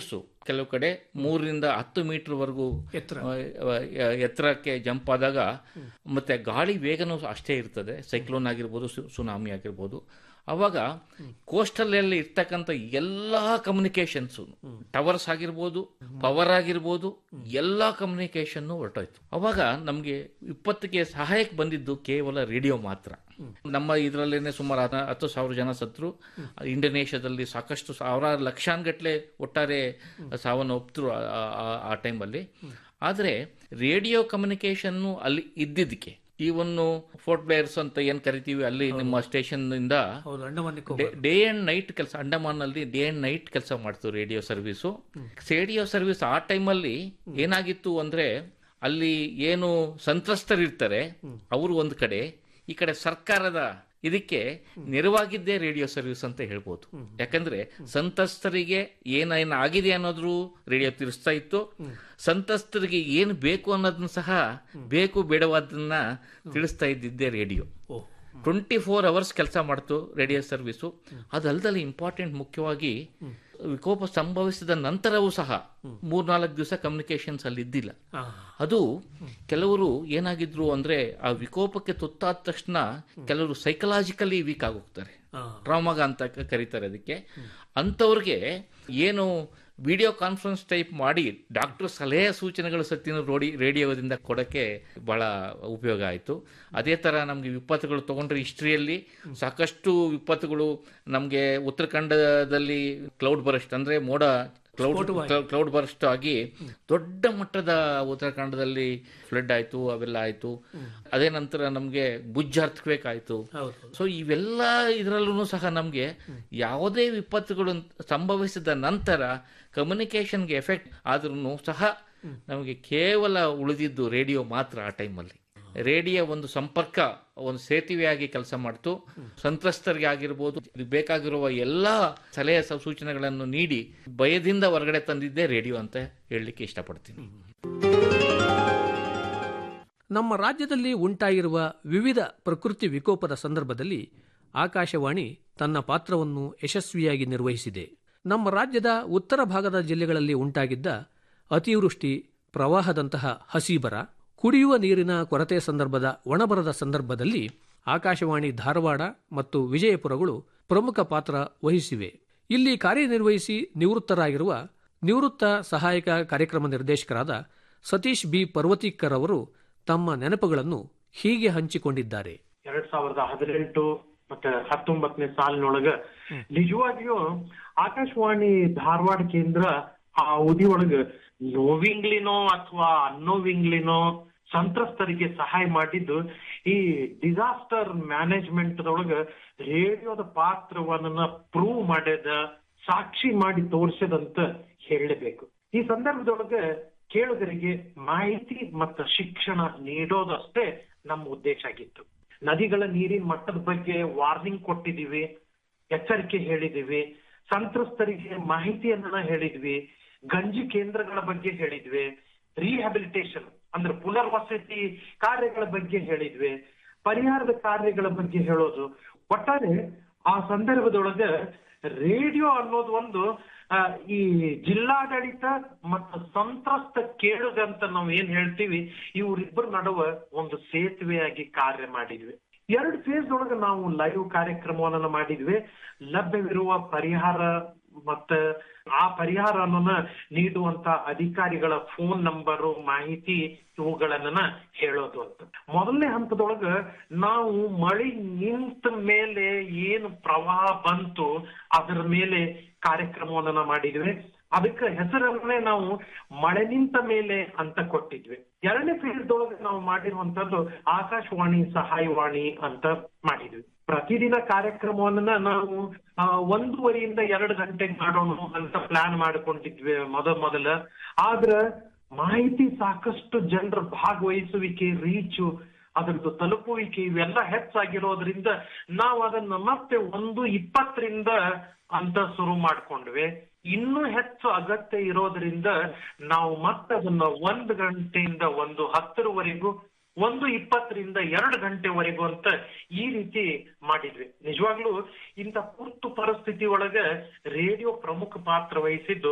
ಕೆಲವು ಕಡೆ ಮೂರರಿಂದ ಹತ್ತು ಮೀಟರ್ ವರೆಗೂ ಎತ್ತರ. ಎತ್ತರಕ್ಕೆ ಜಂಪ್ ಆದಾಗ ಮತ್ತೆ ಗಾಳಿ ವೇಗನೂ ಅಷ್ಟೇ ಇರ್ತದೆ ಸೈಕ್ಲೋನ್ ಆಗಿರ್ಬೋದು ಸು- ಸುನಾಮಿ ಆಗಿರ್ಬೋದು ಅವಾಗ ಕೋಸ್ಟಲಲ್ಲಿ ಇರ್ತಕ್ಕಂಥ ಎಲ್ಲ ಕಮ್ಯುನಿಕೇಶನ್ಸ್ ಟವರ್ಸ್ ಆಗಿರ್ಬೋದು ಪವರ್ ಆಗಿರ್ಬೋದು ಎಲ್ಲ ಕಮ್ಯುನಿಕೇಶನ್ ಹೊರಟೋಯ್ತು ಅವಾಗ ನಮಗೆ ವಿಪತ್ತಿಗೆ ಸಹಾಯಕ್ಕೆ ಬಂದಿದ್ದು ಕೇವಲ ರೇಡಿಯೋ ಮಾತ್ರ ನಮ್ಮ ಇದರಲ್ಲೇನೆ ಸುಮಾರು ಹತ್ತ- ಹತ್ತು ಸಾವಿರ ಜನ ಸತ್ರು ಇಂಡೋನೇಷ್ಯಾದಲ್ಲಿ ಸಾಕಷ್ಟು ಸಾವಿರಾರು ಲಕ್ಷಾನ್ಗಟ್ಲೆ ಒಟ್ಟಾರೆ ಸಾವನ್ನಪ್ತರು ಆ- ಆ- ಆ ಟೈಮಲ್ಲಿ ಆದರೆ ರೇಡಿಯೋ ಕಮ್ಯುನಿಕೇಶನ್ನು ಅಲ್ಲಿ ಇದ್ದಿದ್ದಕ್ಕೆ ಈ ಒಂದು ಫೋರ್ಟ್ ಬ್ಲೇಯರ್ಸ್ ಅಂತ ಏನ್ ಕರಿತೀವಿ ಅಲ್ಲಿ ನಿಮ್ಮ ಸ್ಟೇಷನ್ ಇಂದ ಹೌದು Andaman Nicobar. Day and night ಕೆಲಸ ಅಂಡಮಾನ್ ಅಲ್ಲಿ ಡೇ ಅಂಡ್ ನೈಟ್ ಕೆಲಸ ಮಾಡ್ತು ರೇಡಿಯೋ ಸರ್ವಿಸು ರೇಡಿಯೋ ಸರ್ವಿಸ್ ಆ ಟೈಮಲ್ಲಿ ಏನಾಗಿತ್ತು ಅಂದ್ರೆ ಅಲ್ಲಿ ಏನು ಸಂತ್ರಸ್ತರಿರ್ತಾರೆ ಅವರು ಒಂದು ಕಡೆ ಈ ಕಡೆ ಸರ್ಕಾರದ ಇದಕ್ಕೆ ನೆರವಾಗಿದ್ದೇ ರೇಡಿಯೋ ಸರ್ವಿಸ್ ಅಂತ ಹೇಳ್ಬೋದು ಯಾಕಂದ್ರೆ ಸಂತ್ರಸ್ತರಿಗೆ ಏನೇನು ಆಗಿದೆ ಅನ್ನೋದ್ರು ರೇಡಿಯೋ ತಿಳಿಸ್ತಾ ಇತ್ತು ಸಂತ್ರಸ್ತರಿಗೆ ಏನು ಬೇಕು ಅನ್ನೋದನ್ನ ಸಹ ಬೇಕು ಬೇಡವಾದನ್ನ ತಿಳಿಸ್ತಾ ಇದ್ದಿದ್ದೇ ರೇಡಿಯೋ ಟ್ವೆಂಟಿ ಫೋರ್ ಅವರ್ಸ್ ಕೆಲಸ ಮಾಡ್ತು ರೇಡಿಯೋ ಸರ್ವಿಸು ಅದಲ್ದಲ್ಲಿ ಇಂಪಾರ್ಟೆಂಟ್ ಮುಖ್ಯವಾಗಿ ವಿಕೋಪ ಸಂಭವಿಸಿದ ನಂತರವೂ ಸಹ ಮೂರ್ನಾಲ್ಕು ದಿವಸ ಕಮ್ಯುನಿಕೇಶನ್ಸ್ ಅಲ್ಲಿ ಇದ್ದಿಲ್ಲ ಅದು ಕೆಲವರು ಏನಾಗಿದ್ರು ಅಂದ್ರೆ ಆ ವಿಕೋಪಕ್ಕೆ ತುತ್ತಾದ ತಕ್ಷಣ ಕೆಲವರು ಸೈಕಲಾಜಿಕಲಿ ವೀಕ್ ಆಗೋಗ್ತಾರೆ ಟ್ರಾಮಾಗ ಅಂತ ಕ- ಕರೀತಾರೆ ಅದಕ್ಕೆ ಅಂಥವ್ರಿಗೆ ಏನು ವಿಡಿಯೋ ಕಾನ್ಫರೆನ್ಸ್ ಟೈಪ್ ಮಾಡಿ ಡಾಕ್ಟರ್ ಸಲಹೆ ಸೂಚನೆಗಳು ಸತ್ತಿನ ರೋಡಿ ರೇಡಿಯೋದಿಂದ ಕೊಡಕ್ಕೆ ಬಹಳ ಉಪಯೋಗ ಆಯಿತು ಅದೇ ಥರ ನಮಗೆ ವಿಪತ್ತುಗಳು ತಗೊಂಡ್ರೆ ಹಿಸ್ಟ್ರಿಯಲ್ಲಿ ಸಾಕಷ್ಟು ವಿಪತ್ತುಗಳು ನಮಗೆ ಉತ್ತರಾಖಂಡದಲ್ಲಿ ಕ್ಲೌಡ್ ಬರಸ್ಟ್ ಅಂದ್ರೆ ಮೋಡ ಕ್ಲೌಡ್ ಸ್ಫೋಟವಾಗಿ. ಕ್ಲೌಡ್ ಬರ್ಸ್ಟ್ ಆಗಿ ದೊಡ್ಡ ಮಟ್ಟದ ಉತ್ತರಾಖಂಡದಲ್ಲಿ ಫ್ಲಡ್ ಆಯ್ತು ಅವೆಲ್ಲ ಆಯ್ತು ಅದೇ ನಂತರ ನಮಗೆ ಬುಜ್ ಅರ್ಥಕ್ವೇಕ್ ಆಯ್ತು ಸೊ ಇವೆಲ್ಲ ಇದರಲ್ಲೂ ಸಹ ನಮಗೆ ಯಾವುದೇ ವಿಪತ್ತುಗಳು ಸಂಭವಿಸಿದ ನಂತರ ಕಮ್ಯುನಿಕೇಶನ್ಗೆ ಎಫೆಕ್ಟ್ ಆದ್ರೂ ಸಹ ನಮಗೆ ಕೇವಲ ಉಳಿದಿದ್ದು ರೇಡಿಯೋ ಮಾತ್ರ ಆ ಟೈಮಲ್ಲಿ ರೇಡಿಯೋ ಒಂದು ಸಂಪರ್ಕ ಒಂದು ಸೇತುವೆಯಾಗಿ ಕೆಲಸ ಮಾಡ್ತು ಸಂತ್ರಸ್ತರಿಗೆ ಆಗಿರ್ಬೋದು ಇದು ಬೇಕಾಗಿರುವ ಎಲ್ಲ ಸಲಹೆ ಸ- ಸೂಚನೆಗಳನ್ನು ನೀಡಿ ಭಯದಿಂದ ಹೊರಗಡೆ ತಂದಿದ್ದೇ ರೇಡಿಯೋ ಅಂತ ಹೇಳಲಿಕ್ಕೆ ಇಷ್ಟಪಡ್ತೀನಿ ನಮ್ಮ ರಾಜ್ಯದಲ್ಲಿ ಉಂಟಾಗಿರುವ ವಿವಿಧ ಪ್ರಕೃತಿ ವಿಕೋಪದ ಸಂದರ್ಭದಲ್ಲಿ ಆಕಾಶವಾಣಿ ತನ್ನ ಪಾತ್ರವನ್ನು ಯಶಸ್ವಿಯಾಗಿ ನಿರ್ವಹಿಸಿದೆ ನಮ್ಮ ರಾಜ್ಯದ ಉತ್ತರ ಭಾಗದ ಜಿಲ್ಲೆಗಳಲ್ಲಿ ಉಂಟಾಗಿದ್ದ ಅತಿವೃಷ್ಟಿ ಪ್ರವಾಹದಂತಹ ಹಸಿಬರ ಕುಡಿಯುವ ನೀರಿನ ಕೊರತೆ ಸಂದರ್ಭದ ಒಣಬರದ ಸಂದರ್ಭದಲ್ಲಿ ಆಕಾಶವಾಣಿ ಧಾರವಾಡ ಮತ್ತು ವಿಜಯಪುರಗಳು ಪ್ರಮುಖ ಪಾತ್ರ ವಹಿಸಿವೆ ಇಲ್ಲಿ ಕಾರ್ಯನಿರ್ವಹಿಸಿ ನಿವೃತ್ತರಾಗಿರುವ ನಿವೃತ್ತ ಸಹಾಯಕ ಕಾರ್ಯಕ್ರಮ ನಿರ್ದೇಶಕರಾದ ಸತೀಶ್ ಬಿ ಪರ್ವತೀಕರ್ ಅವರು ತಮ್ಮ ನೆನಪುಗಳನ್ನು ಹೀಗೆ ಹಂಚಿಕೊಂಡಿದ್ದಾರೆ ಎರಡ್ ಸಾವಿರದ ಹದಿನೆಂಟು ಮತ್ತೆ ಹತ್ತೊಂಬತ್ತನೇ ಸಾಲಿನೊಳಗ ನಿಜವಾಗಿಯೂ ಆಕಾಶವಾಣಿ ಧಾರವಾಡ ಕೇಂದ್ರ ಆ ಅವಧಿ ಒಳಗ ನೋವಿಂಗ್ಲಿನೋ ಅಥವಾ ಅನ್ನೋವಿಂಗ್ಲಿನೋ ಸಂತ್ರಸ್ತರಿಗೆ ಸಹಾಯ ಮಾಡಿದ್ದು ಈ ಡಿಸಾಸ್ಟರ್ ಮ್ಯಾನೇಜ್ಮೆಂಟ್ ದೊಳಗ ರೇಡಿಯೋದ ಪಾತ್ರವನ್ನ ಪ್ರೂವ್ ಮಾಡ್ಯದ ಸಾಕ್ಷಿ ಮಾಡಿ ತೋರಿಸದಂತ ಹೇಳಬೇಕು ಈ ಸಂದರ್ಭದೊಳಗ ಕೇಳುಗರಿಗೆ ಮಾಹಿತಿ ಮತ್ತು ಶಿಕ್ಷಣ ನೀಡೋದಷ್ಟೇ ನಮ್ಮ ಉದ್ದೇಶ ಆಗಿತ್ತು ನದಿಗಳ ನೀರಿನ ಮಟ್ಟದ ಬಗ್ಗೆ ವಾರ್ನಿಂಗ್ ಕೊಟ್ಟಿದೀವಿ ಎಚ್ಚರಿಕೆ ಹೇಳಿದೀವಿ ಸಂತ್ರಸ್ತರಿಗೆ ಮಾಹಿತಿಯನ್ನ ಹೇಳಿದ್ವಿ ಗಂಜಿ ಕೇಂದ್ರಗಳ ಬಗ್ಗೆ ಹೇಳಿದ್ವಿ ರಿಹ್ಯಾಬಿಲಿಟೇಷನ್ ಅಂದ್ರೆ ಪುನರ್ವಸತಿ ಕಾರ್ಯಗಳ ಬಗ್ಗೆ ಹೇಳಿದ್ವಿ ಪರಿಹಾರದ ಕಾರ್ಯಗಳ ಬಗ್ಗೆ ಹೇಳೋದು ಒಟ್ಟಾರೆ ಆ ಸಂದರ್ಭದೊಳಗ ರೇಡಿಯೋ ಅನ್ನೋದು ಒಂದು ಆ, ಈ ಜಿಲ್ಲಾಡಳಿತ ಮತ್ತು ಸಂತ್ರಸ್ತ ಕೇಳುಗಂತ ನಾವು ಏನ್ ಹೇಳ್ತೀವಿ ಇವರಿಬ್ಬರ ನಡುವ ಒಂದು ಸೇತುವೆಯಾಗಿ ಕಾರ್ಯ ಮಾಡಿದ್ವಿ ಎರಡು ಫೇಸ್ ಒಳಗ ನಾವು ಲೈವ್ ಕಾರ್ಯಕ್ರಮವನ್ನ ಮಾಡಿದ್ವಿ ಲಭ್ಯವಿರುವ ಪರಿಹಾರ ಮತ್ತ ಆ ಪರಿಹಾರವನ್ನ ನೀಡುವಂತ ಅಧಿಕಾರಿಗಳ ಫೋನ್ ನಂಬರು ಮಾಹಿತಿ ಇವುಗಳನ್ನ ಹೇಳೋದು ಅಂತ ಮೊದಲನೇ ಹಂತದೊಳಗ ನಾವು ಮಳಿ ನಿಂತ ಮೇಲೆ ಏನು ಪ್ರವಾಹ ಬಂತು ಅದರ ಮೇಲೆ ಕಾರ್ಯಕ್ರಮವನ್ನ ಮಾಡಿದ್ವಿ ಅದಕ್ಕೆ ಹೆಸರನ್ನೇ ನಾವು ಮಳೆ ನಿಂತ ಮೇಲೆ ಅಂತ ಕೊಟ್ಟಿದ್ವಿ ಎರಡನೇ ಫೇಸ್ದೊಳಗೆ ನಾವು ಮಾಡಿರುವಂತದ್ದು ಆಕಾಶವಾಣಿ ಸಹಾಯವಾಣಿ ಅಂತ ಮಾಡಿದ್ವಿ ಪ್ರತಿದಿನ ಕಾರ್ಯಕ್ರಮವನ್ನ ನಾವು ಆ, ಒಂದೂವರೆಯಿಂದ ಎರಡು ಗಂಟೆಗೆ ಮಾಡೋಣ ಅಂತ ಪ್ಲಾನ್ ಮಾಡ್ಕೊಂಡಿದ್ವಿ ಮೊದ ಮೊದಲ ಆದ್ರ ಮಾಹಿತಿ ಸಾಕಷ್ಟು ಜನರ ಭಾಗವಹಿಸುವಿಕೆ ರೀಚು ಅದ್ರದ್ದು ತಲುಪುವಿಕೆ ಇವೆಲ್ಲ ಹೆಚ್ಚಾಗಿರೋದ್ರಿಂದ ನಾವು ಅದನ್ನ ಮತ್ತೆ ಒಂದು ಇಪ್ಪತ್ತರಿಂದ ಅಂತ ಶುರು ಮಾಡ್ಕೊಂಡ್ವಿ ಇನ್ನೂ ಹೆಚ್ಚು ಅಗತ್ಯ ಇರೋದ್ರಿಂದ ನಾವು ಮತ್ತೆ ಅದನ್ನ ಒಂದು ಗಂಟೆಯಿಂದ ಒಂದು ಹತ್ತರವರೆಗೂ ಒಂದು ಇಪ್ಪತ್ತರಿಂದ ಎರಡು ಗಂಟೆವರೆಗೂ ಅಂತ ಈ ರೀತಿ ಮಾಡಿದ್ವಿ ನಿಜವಾಗ್ಲೂ ಇಂಥ ತುರ್ತು ಪರಿಸ್ಥಿತಿ ಒಳಗ ರೇಡಿಯೋ ಪ್ರಮುಖ ಪಾತ್ರ ವಹಿಸಿದ್ದು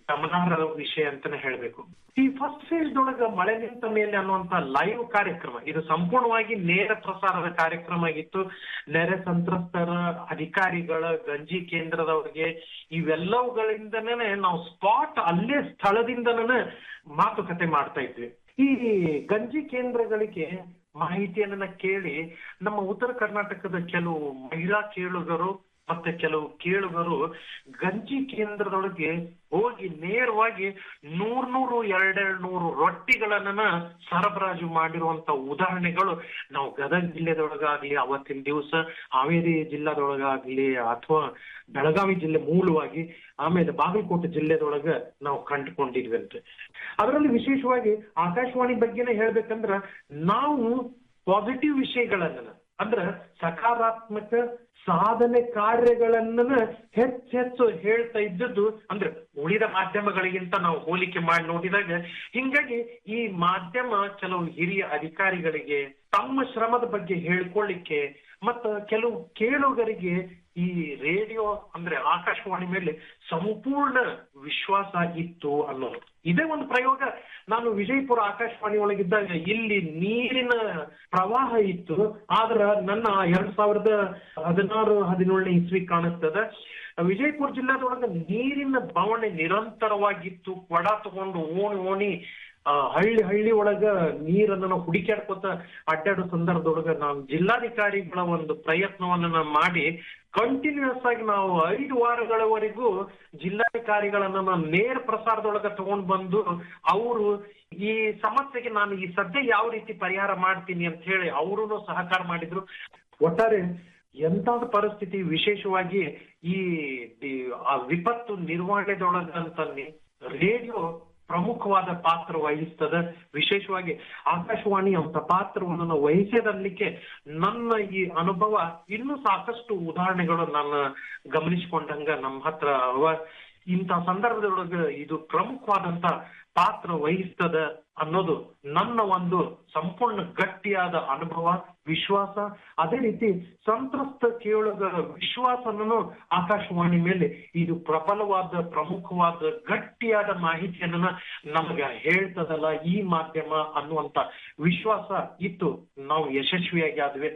ಗಮನಾರ್ಹ ವಿಷಯ ಅಂತಾನೆ ಹೇಳ್ಬೇಕು ಈ ಫಸ್ಟ್ ಫೇಸ್ ದೊಳಗ ಮಳೆ ನಿಂತ ಮೇಲೆ ಅನ್ನುವಂತ ಲೈವ್ ಕಾರ್ಯಕ್ರಮ ಇದು ಸಂಪೂರ್ಣವಾಗಿ ನೇರ ಪ್ರಸಾರದ ಕಾರ್ಯಕ್ರಮ ಆಗಿತ್ತು ನೆರೆ ಸಂತ್ರಸ್ತರ ಅಧಿಕಾರಿಗಳ ಗಂಜಿ ಕೇಂದ್ರದವರಿಗೆ ಇವೆಲ್ಲವುಗಳಿಂದನೇ ನಾವು ಸ್ಪಾಟ್ ಅಲ್ಲೇ ಸ್ಥಳದಿಂದನೇ ಮಾತುಕತೆ ಮಾಡ್ತಾ ಇದ್ವಿ ಈ ಗಂಜಿ ಕೇಂದ್ರಗಳಿಗೆ ಮಾಹಿತಿಯನ್ನ ಕೇಳಿ ನಮ್ಮ ಉತ್ತರ ಕರ್ನಾಟಕದ ಕೆಲವು ಮಹಿಳಾ ಕೇಳುಗರು ಮತ್ತೆ ಕೆಲವು ಕೇಳುಗರು ಗಂಜಿ ಕೇಂದ್ರದೊಳಗೆ ಹೋಗಿ ನೇರವಾಗಿ ನೂರ್ ನೂರು ಎರಡೆರಡು ನೂರು ರೊಟ್ಟಿಗಳನ್ನ ಸರಬರಾಜು ಮಾಡಿರುವಂತ ಉದಾಹರಣೆಗಳು ನಾವು ಗದಗ ಜಿಲ್ಲೆದೊಳಗಾಗ್ಲಿ ಅವತ್ತಿನ ದಿವಸ ಹಾವೇರಿ ಜಿಲ್ಲಾದೊಳಗಾಗ್ಲಿ ಅಥವಾ ಬೆಳಗಾವಿ ಜಿಲ್ಲೆ ಮೂಲವಾಗಿ ಆಮೇಲೆ ಬಾಗಲಕೋಟೆ ಜಿಲ್ಲೆದೊಳಗ ನಾವು ಕಂಡುಕೊಂಡಿದ್ವಂತೆ ಅದರಲ್ಲಿ ವಿಶೇಷವಾಗಿ ಆಕಾಶವಾಣಿ ಬಗ್ಗೆನೇ ಹೇಳ್ಬೇಕಂದ್ರ ನಾವು ಪಾಸಿಟಿವ್ ವಿಷಯಗಳನ್ನ ಅಂದ್ರ ಸಕಾರಾತ್ಮಕ ಸಾಧನೆ ಕಾರ್ಯಗಳನ್ನ ಹೆಚ್ಚೆಚ್ಚು ಹೇಳ್ತಾ ಇದ್ದದ್ದು ಅಂದ್ರೆ ಉಳಿದ ಮಾಧ್ಯಮಗಳಿಗಿಂತ ನಾವು ಹೋಲಿಕೆ ಮಾಡಿ ನೋಡಿದಾಗ ಹಿಂಗಾಗಿ ಈ ಮಾಧ್ಯಮ ಕೆಲವು ಹಿರಿಯ ಅಧಿಕಾರಿಗಳಿಗೆ ತಮ್ಮ ಶ್ರಮದ ಬಗ್ಗೆ ಹೇಳ್ಕೊಳ್ಳಿಕ್ಕೆ ಮತ್ತ ಕೆಲವು ಕೇಳುಗರಿಗೆ ಈ ರೇಡಿಯೋ ಅಂದ್ರೆ ಆಕಾಶವಾಣಿ ಮೇಲೆ ಸಂಪೂರ್ಣ ವಿಶ್ವಾಸ ಇತ್ತು ಅನ್ನೋದು ಇದೇ ಒಂದು ಪ್ರಯೋಗ ನಾನು ವಿಜಯಪುರ ಆಕಾಶವಾಣಿ ಒಳಗಿದ್ದಾಗ ಇಲ್ಲಿ ನೀರಿನ ಪ್ರವಾಹ ಇತ್ತು ಆದ್ರ ನನ್ನ ಎರಡ್ ಸಾವಿರದ ಹದಿನಾರು ಹದಿನೇಳನೇ ಇಸ್ವಿ ಕಾಣಿಸ್ತದ ವಿಜಯಪುರ ಜಿಲ್ಲಾದೊಳಗ ನೀರಿನ ಬವಣೆ ನಿರಂತರವಾಗಿತ್ತು ಕೊಡ ತಗೊಂಡು ಓಣಿ ಓಣಿ ಆ, ಹಳ್ಳಿ ಹಳ್ಳಿ ಒಳಗ ನೀರನ್ನ ನಾವು ಹುಡುಕ್ಯಾಡ್ಕೊತ ಅಡ್ಡಾಡೋ ಸಂದರ್ಭದೊಳಗ ನಾವು ಜಿಲ್ಲಾಧಿಕಾರಿಗಳ ಒಂದು ಪ್ರಯತ್ನವನ್ನ ನಾವು ಮಾಡಿ ಕಂಟಿನ್ಯೂಸ್ ಆಗಿ ನಾವು ಐದು ವಾರಗಳವರೆಗೂ ಜಿಲ್ಲಾಧಿಕಾರಿಗಳನ್ನ ನಾವು ನೇರ ಪ್ರಸಾರದೊಳಗ ತಗೊಂಡ್ ಬಂದು ಅವರು ಈ ಸಮಸ್ಯೆಗೆ ನಾನು ಈ ಸದ್ಯ ಯಾವ ರೀತಿ ಪರಿಹಾರ ಮಾಡ್ತೀನಿ ಅಂತ ಹೇಳಿ ಅವರು ಸಹಕಾರ ಮಾಡಿದ್ರು ಒಟ್ಟಾರೆ ಎಂತಾದ ಪರಿಸ್ಥಿತಿ ವಿಶೇಷವಾಗಿ ಈ ದಿ- ಆ ವಿಪತ್ತು ನಿರ್ವಹಣೆದೊಳಗಂತಲ್ಲಿ ರೇಡಿಯೋ ಪ್ರಮುಖವಾದ ಪಾತ್ರ ವಹಿಸ್ತದೆ ವಿಶೇಷವಾಗಿ ಆಕಾಶವಾಣಿ ಅಂತ ಪಾತ್ರವನ್ನು ವಹಿಸದಲ್ಲಿಕ್ಕೆ ನನ್ನ ಈ ಅನುಭವ ಇನ್ನೂ ಸಾಕಷ್ಟು ಉದಾಹರಣೆಗಳು ನಾನು ಗಮನಿಸಿಕೊಂಡಂಗ ನಮ್ಮ ಹತ್ರ ಅವ ಇಂಥ ಸಂದರ್ಭದೊಳಗೆ ಇದು ಪ್ರಮುಖವಾದಂತ ಪಾತ್ರ ವಹಿಸ್ತದ ಅನ್ನೋದು ನನ್ನ ಒಂದು ಸಂಪೂರ್ಣ ಗಟ್ಟಿಯಾದ ಅನುಭವ ವಿಶ್ವಾಸ ಅದೇ ರೀತಿ ಸಂತ್ರಸ್ತ ಕೇಳುಗರ ವಿಶ್ವಾಸನೂ ಆಕಾಶವಾಣಿ ಮೇಲೆ ಇದು ಪ್ರಬಲವಾದ ಪ್ರಮುಖವಾದ ಗಟ್ಟಿಯಾದ ಮಾಹಿತಿಯನ್ನ ನಮಗ ಹೇಳ್ತದಲ್ಲ ಈ ಮಾಧ್ಯಮ ಅನ್ನುವಂತ ವಿಶ್ವಾಸ ಇತ್ತು ನಾವು ಯಶಸ್ವಿಯಾಗಿ ಆದ್ವಿ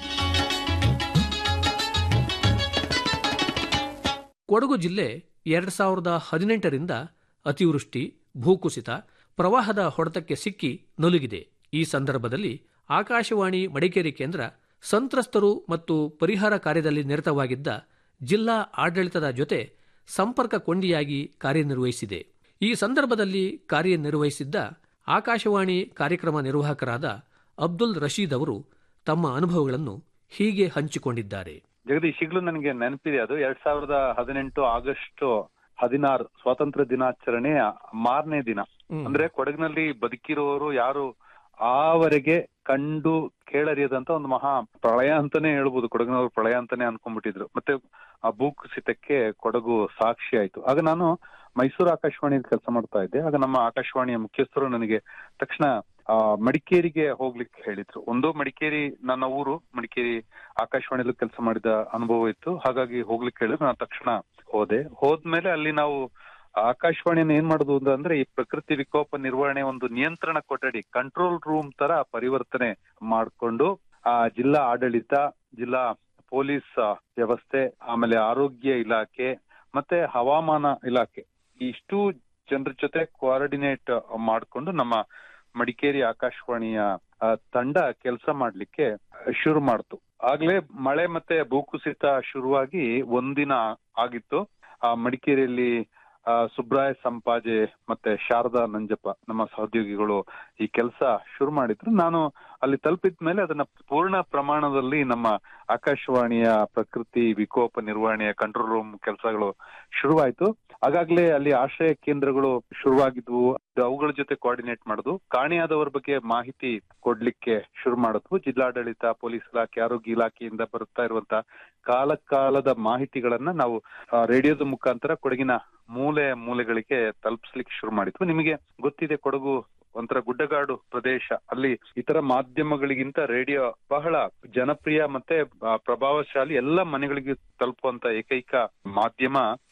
ಕೊಡಗು ಜಿಲ್ಲೆ ಎರಡು ಸಾವಿರದ ಹದಿನೆಂಟರಿಂದ ಅತಿವೃಷ್ಟಿ ಭೂಕುಸಿತ ಪ್ರವಾಹದ ಹೊಡೆತಕ್ಕೆ ಸಿಕ್ಕಿ ನಲುಗಿದೆ ಈ ಸಂದರ್ಭದಲ್ಲಿ ಆಕಾಶವಾಣಿ ಮಡಿಕೇರಿ ಕೇಂದ್ರ ಸಂತ್ರಸ್ತರು ಮತ್ತು ಪರಿಹಾರ ಕಾರ್ಯದಲ್ಲಿ ನಿರತವಾಗಿದ್ದ ಜಿಲ್ಲಾ ಆಡಳಿತದ ಜೊತೆ ಸಂಪರ್ಕ ಕೊಂಡಿಯಾಗಿ ಕಾರ್ಯನಿರ್ವಹಿಸಿದೆ ಈ ಸಂದರ್ಭದಲ್ಲಿ ಕಾರ್ಯನಿರ್ವಹಿಸಿದ್ದ ಆಕಾಶವಾಣಿ ಕಾರ್ಯಕ್ರಮ ನಿರ್ವಾಹಕರಾದ ಅಬ್ದುಲ್ ರಶೀದ್ ಅವರು ತಮ್ಮ ಅನುಭವಗಳನ್ನು ಹೀಗೆ ಹಂಚಿಕೊಂಡಿದ್ದಾರೆ ಜಗದೀಶ್ ಈಗಲೂ ನನಗೆ ನೆನಪಿದೆ ಅದು ಎರಡ್ ಸಾವಿರದ ಹದಿನೆಂಟು ಆಗಸ್ಟ್ ಹದಿನಾರು ಸ್ವಾತಂತ್ರ್ಯ ದಿನಾಚರಣೆಯ ಮಾರನೇ ದಿನ ಅಂದ್ರೆ ಕೊಡಗಿನಲ್ಲಿ ಬದುಕಿರುವವರು ಯಾರು ಆವರೆಗೆ ಕಂಡು ಕೇಳರಿಯದಂತ ಒಂದು ಮಹಾ ಪ್ರಳಯ ಅಂತಾನೆ ಹೇಳ್ಬೋದು ಕೊಡಗಿನವರು ಪ್ರಳಯ ಅಂತಾನೆ ಅನ್ಕೊಂಡ್ಬಿಟ್ಟಿದ್ರು ಮತ್ತೆ ಆ ಭೂಕುಸಿತಕ್ಕೆ ಕೊಡಗು ಸಾಕ್ಷಿ ಆಯ್ತು ಆಗ ನಾನು ಮೈಸೂರು ಆಕಾಶವಾಣಿಯಲ್ಲಿ ಕೆಲಸ ಮಾಡ್ತಾ ಇದ್ದೆ ಆಗ ನಮ್ಮ ಆಕಾಶವಾಣಿಯ ಮುಖ್ಯಸ್ಥರು ನನಗೆ ತಕ್ಷಣ ಆ ಮಡಿಕೇರಿಗೆ ಹೋಗ್ಲಿಕ್ಕೆ ಹೇಳಿದ್ರು ಒಂದು ಮಡಿಕೇರಿ ನನ್ನ ಊರು ಮಡಿಕೇರಿ ಆಕಾಶವಾಣಿಯಲ್ಲೂ ಕೆಲಸ ಮಾಡಿದ ಅನುಭವ ಇತ್ತು ಹಾಗಾಗಿ ಹೋಗ್ಲಿಕ್ಕೆ ಹೇಳಿದ್ರು ನಾನು ತಕ್ಷಣ ಹೋದೆ ಹೋದ್ಮೇಲೆ ಅಲ್ಲಿ ನಾವು ಆಕಾಶವಾಣಿಯನ್ನು ಏನ್ ಮಾಡುದು ಅಂದ್ರೆ ಈ ಪ್ರಕೃತಿ ವಿಕೋಪ ನಿರ್ವಹಣೆ ಒಂದು ನಿಯಂತ್ರಣ ಕೊಠಡಿ ಕಂಟ್ರೋಲ್ ರೂಮ್ ತರ ಪರಿವರ್ತನೆ ಮಾಡಿಕೊಂಡು ಆ ಜಿಲ್ಲಾ ಆಡಳಿತ ಜಿಲ್ಲಾ ಪೊಲೀಸ್ ಆ, ವ್ಯವಸ್ಥೆ ಆಮೇಲೆ ಆರೋಗ್ಯ ಇಲಾಖೆ ಮತ್ತೆ ಹವಾಮಾನ ಇಲಾಖೆ ಇಷ್ಟು ಜನರ ಜೊತೆ ಕೋಆರ್ಡಿನೇಟ್ ಮಾಡಿಕೊಂಡು ನಮ್ಮ ಮಡಿಕೇರಿ ಆಕಾಶವಾಣಿಯ ಆ, ತಂಡ ಕೆಲಸ ಮಾಡ್ಲಿಕ್ಕೆ ಶುರು ಮಾಡ್ತು ಆಗ್ಲೇ ಮಳೆ ಮತ್ತೆ ಭೂಕುಸಿತ ಶುರುವಾಗಿ ಒಂದಿನ ಆಗಿತ್ತು ಆ ಮಡಿಕೇರಿಯಲ್ಲಿ ಆ, ಸುಬ್ರಾಯ ಸಂಪಾಜೆ ಮತ್ತೆ ಶಾರದಾ ನಂಜಪ್ಪ ನಮ್ಮ ಸಹೋದ್ಯೋಗಿಗಳು ಈ ಕೆಲಸ ಶುರು ಮಾಡಿದ್ರು ನಾನು ಅಲ್ಲಿ ತಲುಪಿದ ಮೇಲೆ ಅದನ್ನ ಪೂರ್ಣ ಪ್ರಮಾಣದಲ್ಲಿ ನಮ್ಮ ಆಕಾಶವಾಣಿಯ ಪ್ರಕೃತಿ ವಿಕೋಪ ನಿರ್ವಹಣೆಯ ಕಂಟ್ರೋಲ್ ರೂಮ್ ಕೆಲಸಗಳು ಶುರುವಾಯ್ತು ಆಗಾಗ್ಲೇ ಅಲ್ಲಿ ಆಶ್ರಯ ಕೇಂದ್ರಗಳು ಶುರುವಾಗಿದ್ವು ಅವುಗಳ ಜೊತೆ ಕೋಆರ್ಡಿನೇಟ್ ಮಾಡುದು ಕಾಣೆಯಾದವರ ಬಗ್ಗೆ ಮಾಹಿತಿ ಕೊಡ್ಲಿಕ್ಕೆ ಶುರು ಮಾಡಿದ್ವು ಜಿಲ್ಲಾಡಳಿತ ಪೊಲೀಸ್ ಇಲಾಖೆ ಆರೋಗ್ಯ ಇಲಾಖೆಯಿಂದ ಬರುತ್ತಾ ಇರುವಂತ ಕಾಲ ಕಾಲದ ಮಾಹಿತಿಗಳನ್ನ ನಾವು ಆ, ರೇಡಿಯೋದ ಮುಖಾಂತರ ಕೊಡಗಿನ ಮೂಲೆ ಮೂಲೆಗಳಿಗೆ ತಲುಪಿಸ್ಲಿಕ್ಕೆ ಶುರು ಮಾಡಿದ್ವು ನಿಮಗೆ ಗೊತ್ತಿದೆ ಕೊಡಗು ಒಂಥರ ಗುಡ್ಡಗಾಡು ಪ್ರದೇಶ ಅಲ್ಲಿ ಇತರ ಮಾಧ್ಯಮಗಳಿಗಿಂತ ರೇಡಿಯೋ ಬಹಳ ಜನಪ್ರಿಯ ಮತ್ತೆ ಆ, ಪ್ರಭಾವಶಾಲಿ ಎಲ್ಲ ಮನೆಗಳಿಗೆ ತಲುಪುವಂತ ಏಕೈಕ ಮಾಧ್ಯಮ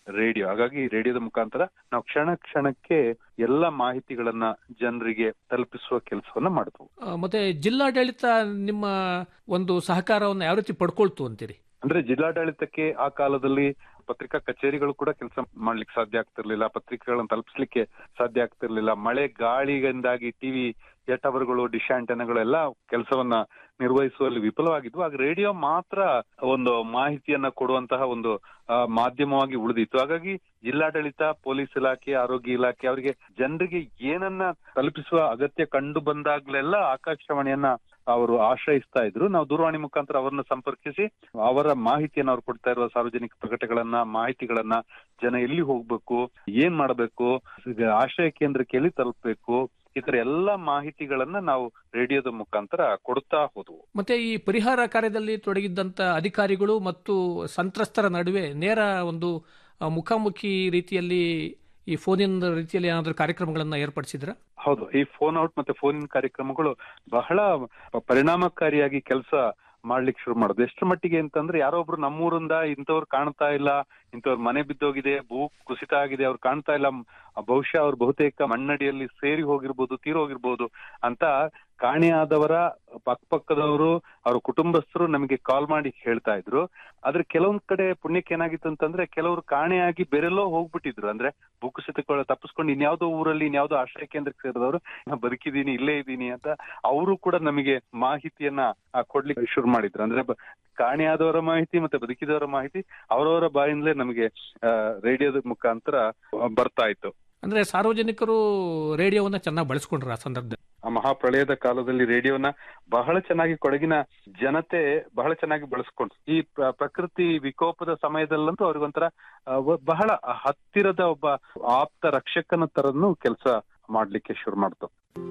ರೇಡಿಯೋ ಹಾಗಾಗಿ ರೇಡಿಯೋದ ಮುಖಾಂತರ ನಾವು ಕ್ಷಣ ಕ್ಷಣಕ್ಕೆ ಎಲ್ಲ ಮಾಹಿತಿಗಳನ್ನ ಜನರಿಗೆ ತಲುಪಿಸುವ ಕೆಲಸವನ್ನ ಮಾಡ್ತೀವಿ ಆ, ಮತ್ತೆ ಜಿಲ್ಲಾಡಳಿತ ನಿಮ್ಮ ಒಂದು ಸಹಕಾರವನ್ನು ಯಾವ ರೀತಿ ಪಡ್ಕೊಳ್ತು ಅಂತೀರಿ ಅಂದ್ರೆ ಜಿಲ್ಲಾಡಳಿತಕ್ಕೆ ಆ ಕಾಲದಲ್ಲಿ ಪತ್ರಿಕಾ ಕಚೇರಿಗಳು ಕೂಡ ಕೆಲಸ ಮಾಡ್ಲಿಕ್ಕೆ ಸಾಧ್ಯ ಆಗ್ತಿರ್ಲಿಲ್ಲ ಪತ್ರಿಕೆಗಳನ್ನು ತಲುಪಿಸ್ಲಿಕ್ಕೆ ಸಾಧ್ಯ ಆಗ್ತಿರ್ಲಿಲ್ಲ ಮಳೆ ಗಾಳಿಯಿಂದಾಗಿ ಟಿವಿ ಟವರ್ಗಳು ಡಿಶ್ ಆಂಟೆನಾಗಳು ಎಲ್ಲ ಕೆಲಸವನ್ನ ನಿರ್ವಹಿಸುವಲ್ಲಿ ವಿಫಲವಾಗಿದ್ವು ಆಗ ರೇಡಿಯೋ ಮಾತ್ರ ಒಂದು ಮಾಹಿತಿಯನ್ನ ಕೊಡುವಂತಹ ಒಂದು ಆ, ಮಾಧ್ಯಮವಾಗಿ ಉಳಿದಿತ್ತು ಹಾಗಾಗಿ ಜಿಲ್ಲಾಡಳಿತ ಪೊಲೀಸ್ ಇಲಾಖೆ ಆರೋಗ್ಯ ಇಲಾಖೆ ಅವರಿಗೆ ಜನರಿಗೆ ಏನನ್ನ ತಲುಪಿಸುವ ಅಗತ್ಯ ಕಂಡು ಬಂದಾಗ್ಲೆಲ್ಲ ಆಕಾಶವಾಣಿಯನ್ನ ಅವರು ಆಶ್ರಯಿಸ್ತಾ ಇದ್ರು ನಾವು ದೂರವಾಣಿ ಮುಖಾಂತರ ಅವರನ್ನ ಸಂಪರ್ಕಿಸಿ ಅವರ ಮಾಹಿತಿಯನ್ನು ಅವ್ರು ಕೊಡ್ತಾ ಇರುವ ಸಾರ್ವಜನಿಕ ಪ್ರಕಟಗಳನ್ನ ಮಾಹಿತಿಗಳನ್ನ ಜನ ಎಲ್ಲಿ ಹೋಗ್ಬೇಕು ಏನ್ ಮಾಡಬೇಕು ಈಗ ಆಶ್ರಯ ಕೇಂದ್ರಕ್ಕೆ ಎಲ್ಲಿ ತಲುಪಬೇಕು ಈ ತರ ಎಲ್ಲಾ ಮಾಹಿತಿಗಳನ್ನ ನಾವು ರೇಡಿಯೋದ ಮುಖಾಂತರ ಕೊಡ್ತಾ ಹೋದ್ವು ಮತ್ತೆ ಈ ಪರಿಹಾರ ಕಾರ್ಯದಲ್ಲಿ ತೊಡಗಿದ್ದಂತ ಅಧಿಕಾರಿಗಳು ಮತ್ತು ಸಂತ್ರಸ್ತರ ನಡುವೆ ನೇರ ಒಂದು ಆ, ಮುಖಾಮುಖಿ ರೀತಿಯಲ್ಲಿ ಈ ಫೋನಿನ ರೀತಿಯಲ್ಲಿ ಏನಾದರೂ ಕಾರ್ಯಕ್ರಮಗಳನ್ನ ಏರ್ಪಡಿಸಿದ್ರ ಹೌದು ಈ ಫೋನ್ ಔಟ್ ಮತ್ತೆ ಫೋನ್ ಕಾರ್ಯಕ್ರಮಗಳು ಬಹಳ ಪರಿಣಾಮಕಾರಿಯಾಗಿ ಕೆಲಸ ಮಾಡ್ಲಿಕ್ಕೆ ಶುರು ಮಾಡೋದು ಎಷ್ಟರ ಮಟ್ಟಿಗೆ ಅಂತಂದ್ರೆ ಯಾರೋ ಒಬ್ರು ನಮ್ಮೂರಿಂದ ಇಂಥವ್ರು ಕಾಣ್ತಾ ಇಲ್ಲ ಇಂಥವ್ರ ಮನೆ ಬಿದ್ದೋಗಿದೆ ಭೂ ಕುಸಿತ ಆಗಿದೆ ಅವ್ರು ಕಾಣ್ತಾ ಇಲ್ಲ ಮ್, ಬಹುಶಃ ಅವ್ರು ಬಹುತೇಕ ಮಣ್ಣಡಿಯಲ್ಲಿ ಸೇರಿ ಹೋಗಿರ್ಬೋದು ತೀರೋಗಿರ್ಬೋದು ಅಂತ ಕಾಣೆಯಾದವರ ಪಕ್ಕಪಕ್ಕದವರು ಅವ್ರ ಕುಟುಂಬಸ್ಥರು ನಮಗೆ ಕಾಲ್ ಮಾಡಿ ಹೇಳ್ತಾ ಇದ್ರು ಆದ್ರೆ ಕೆಲವೊಂದ್ ಕಡೆ ಪುಣ್ಯಕ್ಕೆ ಏನಾಗಿತ್ತು ಅಂತಂದ್ರೆ ಕೆಲವರು ಕಾಣೆಯಾಗಿ ಬೇರೆಲ್ಲೋ ಹೋಗ್ಬಿಟ್ಟಿದ್ರು ಅಂದ್ರೆ ಭೂಕುಸಿತಗಳ ತಪ್ಪಿಸ್ಕೊಂಡು ಇನ್ಯಾವುದೋ ಊರಲ್ಲಿ ಇನ್ಯಾವುದೋ ಆಶ್ರಯ ಕೇಂದ್ರಕ್ಕೆ ಸೇರಿದವರು ನಾ ಬದುಕಿದೀನಿ ಇಲ್ಲೇ ಇದ್ದೀನಿ ಅಂತ ಅವರು ಕೂಡ ನಮಗೆ ಮಾಹಿತಿಯನ್ನ ಆ, ಕೊಡ್ಲಿಕ್ಕೆ ಶುರು ಮಾಡಿದ್ರು ಅಂದ್ರೆ ಬ- ಕಾಣೆಯಾದವರ ಮಾಹಿತಿ ಮತ್ತೆ ಬದುಕಿದವರ ಮಾಹಿತಿ ಅವರವರ ಬಾಯಿಂದಲೇ ನಮಗೆ ಆ, ರೇಡಿಯೋದ ಮುಖಾಂತರ ಆ, ಬರ್ತಾ ಇತ್ತು ಅಂದ್ರೆ ಸಾರ್ವಜನಿಕರು ರೇಡಿಯೋವನ್ನ ಚೆನ್ನಾಗಿ ಬಳಸ್ಕೊಂಡ್ರ ಆ ಸಂದರ್ಭದಲ್ಲಿ ಆ ಮಹಾಪ್ರಳಯದ ಕಾಲದಲ್ಲಿ ರೇಡಿಯೋನ ಬಹಳ ಚೆನ್ನಾಗಿ ಕೊಡಗಿನ ಜನತೆ ಬಹಳ ಚೆನ್ನಾಗಿ ಬಳಸ್ಕೊಂಡು ಈ ಪ್ರ- ಪ್ರಕೃತಿ ವಿಕೋಪದ ಸಮಯದಲ್ಲಂತೂ ಅವ್ರಿಗೊಂಥರ ಆ, ಒ- ಬಹಳ ಹತ್ತಿರದ ಒಬ್ಬ ಆಪ್ತ ರಕ್ಷಕನ ತರನು ಕೆಲಸ ಮಾಡ್ಲಿಕ್ಕೆ ಶುರು ಮಾಡ್ತು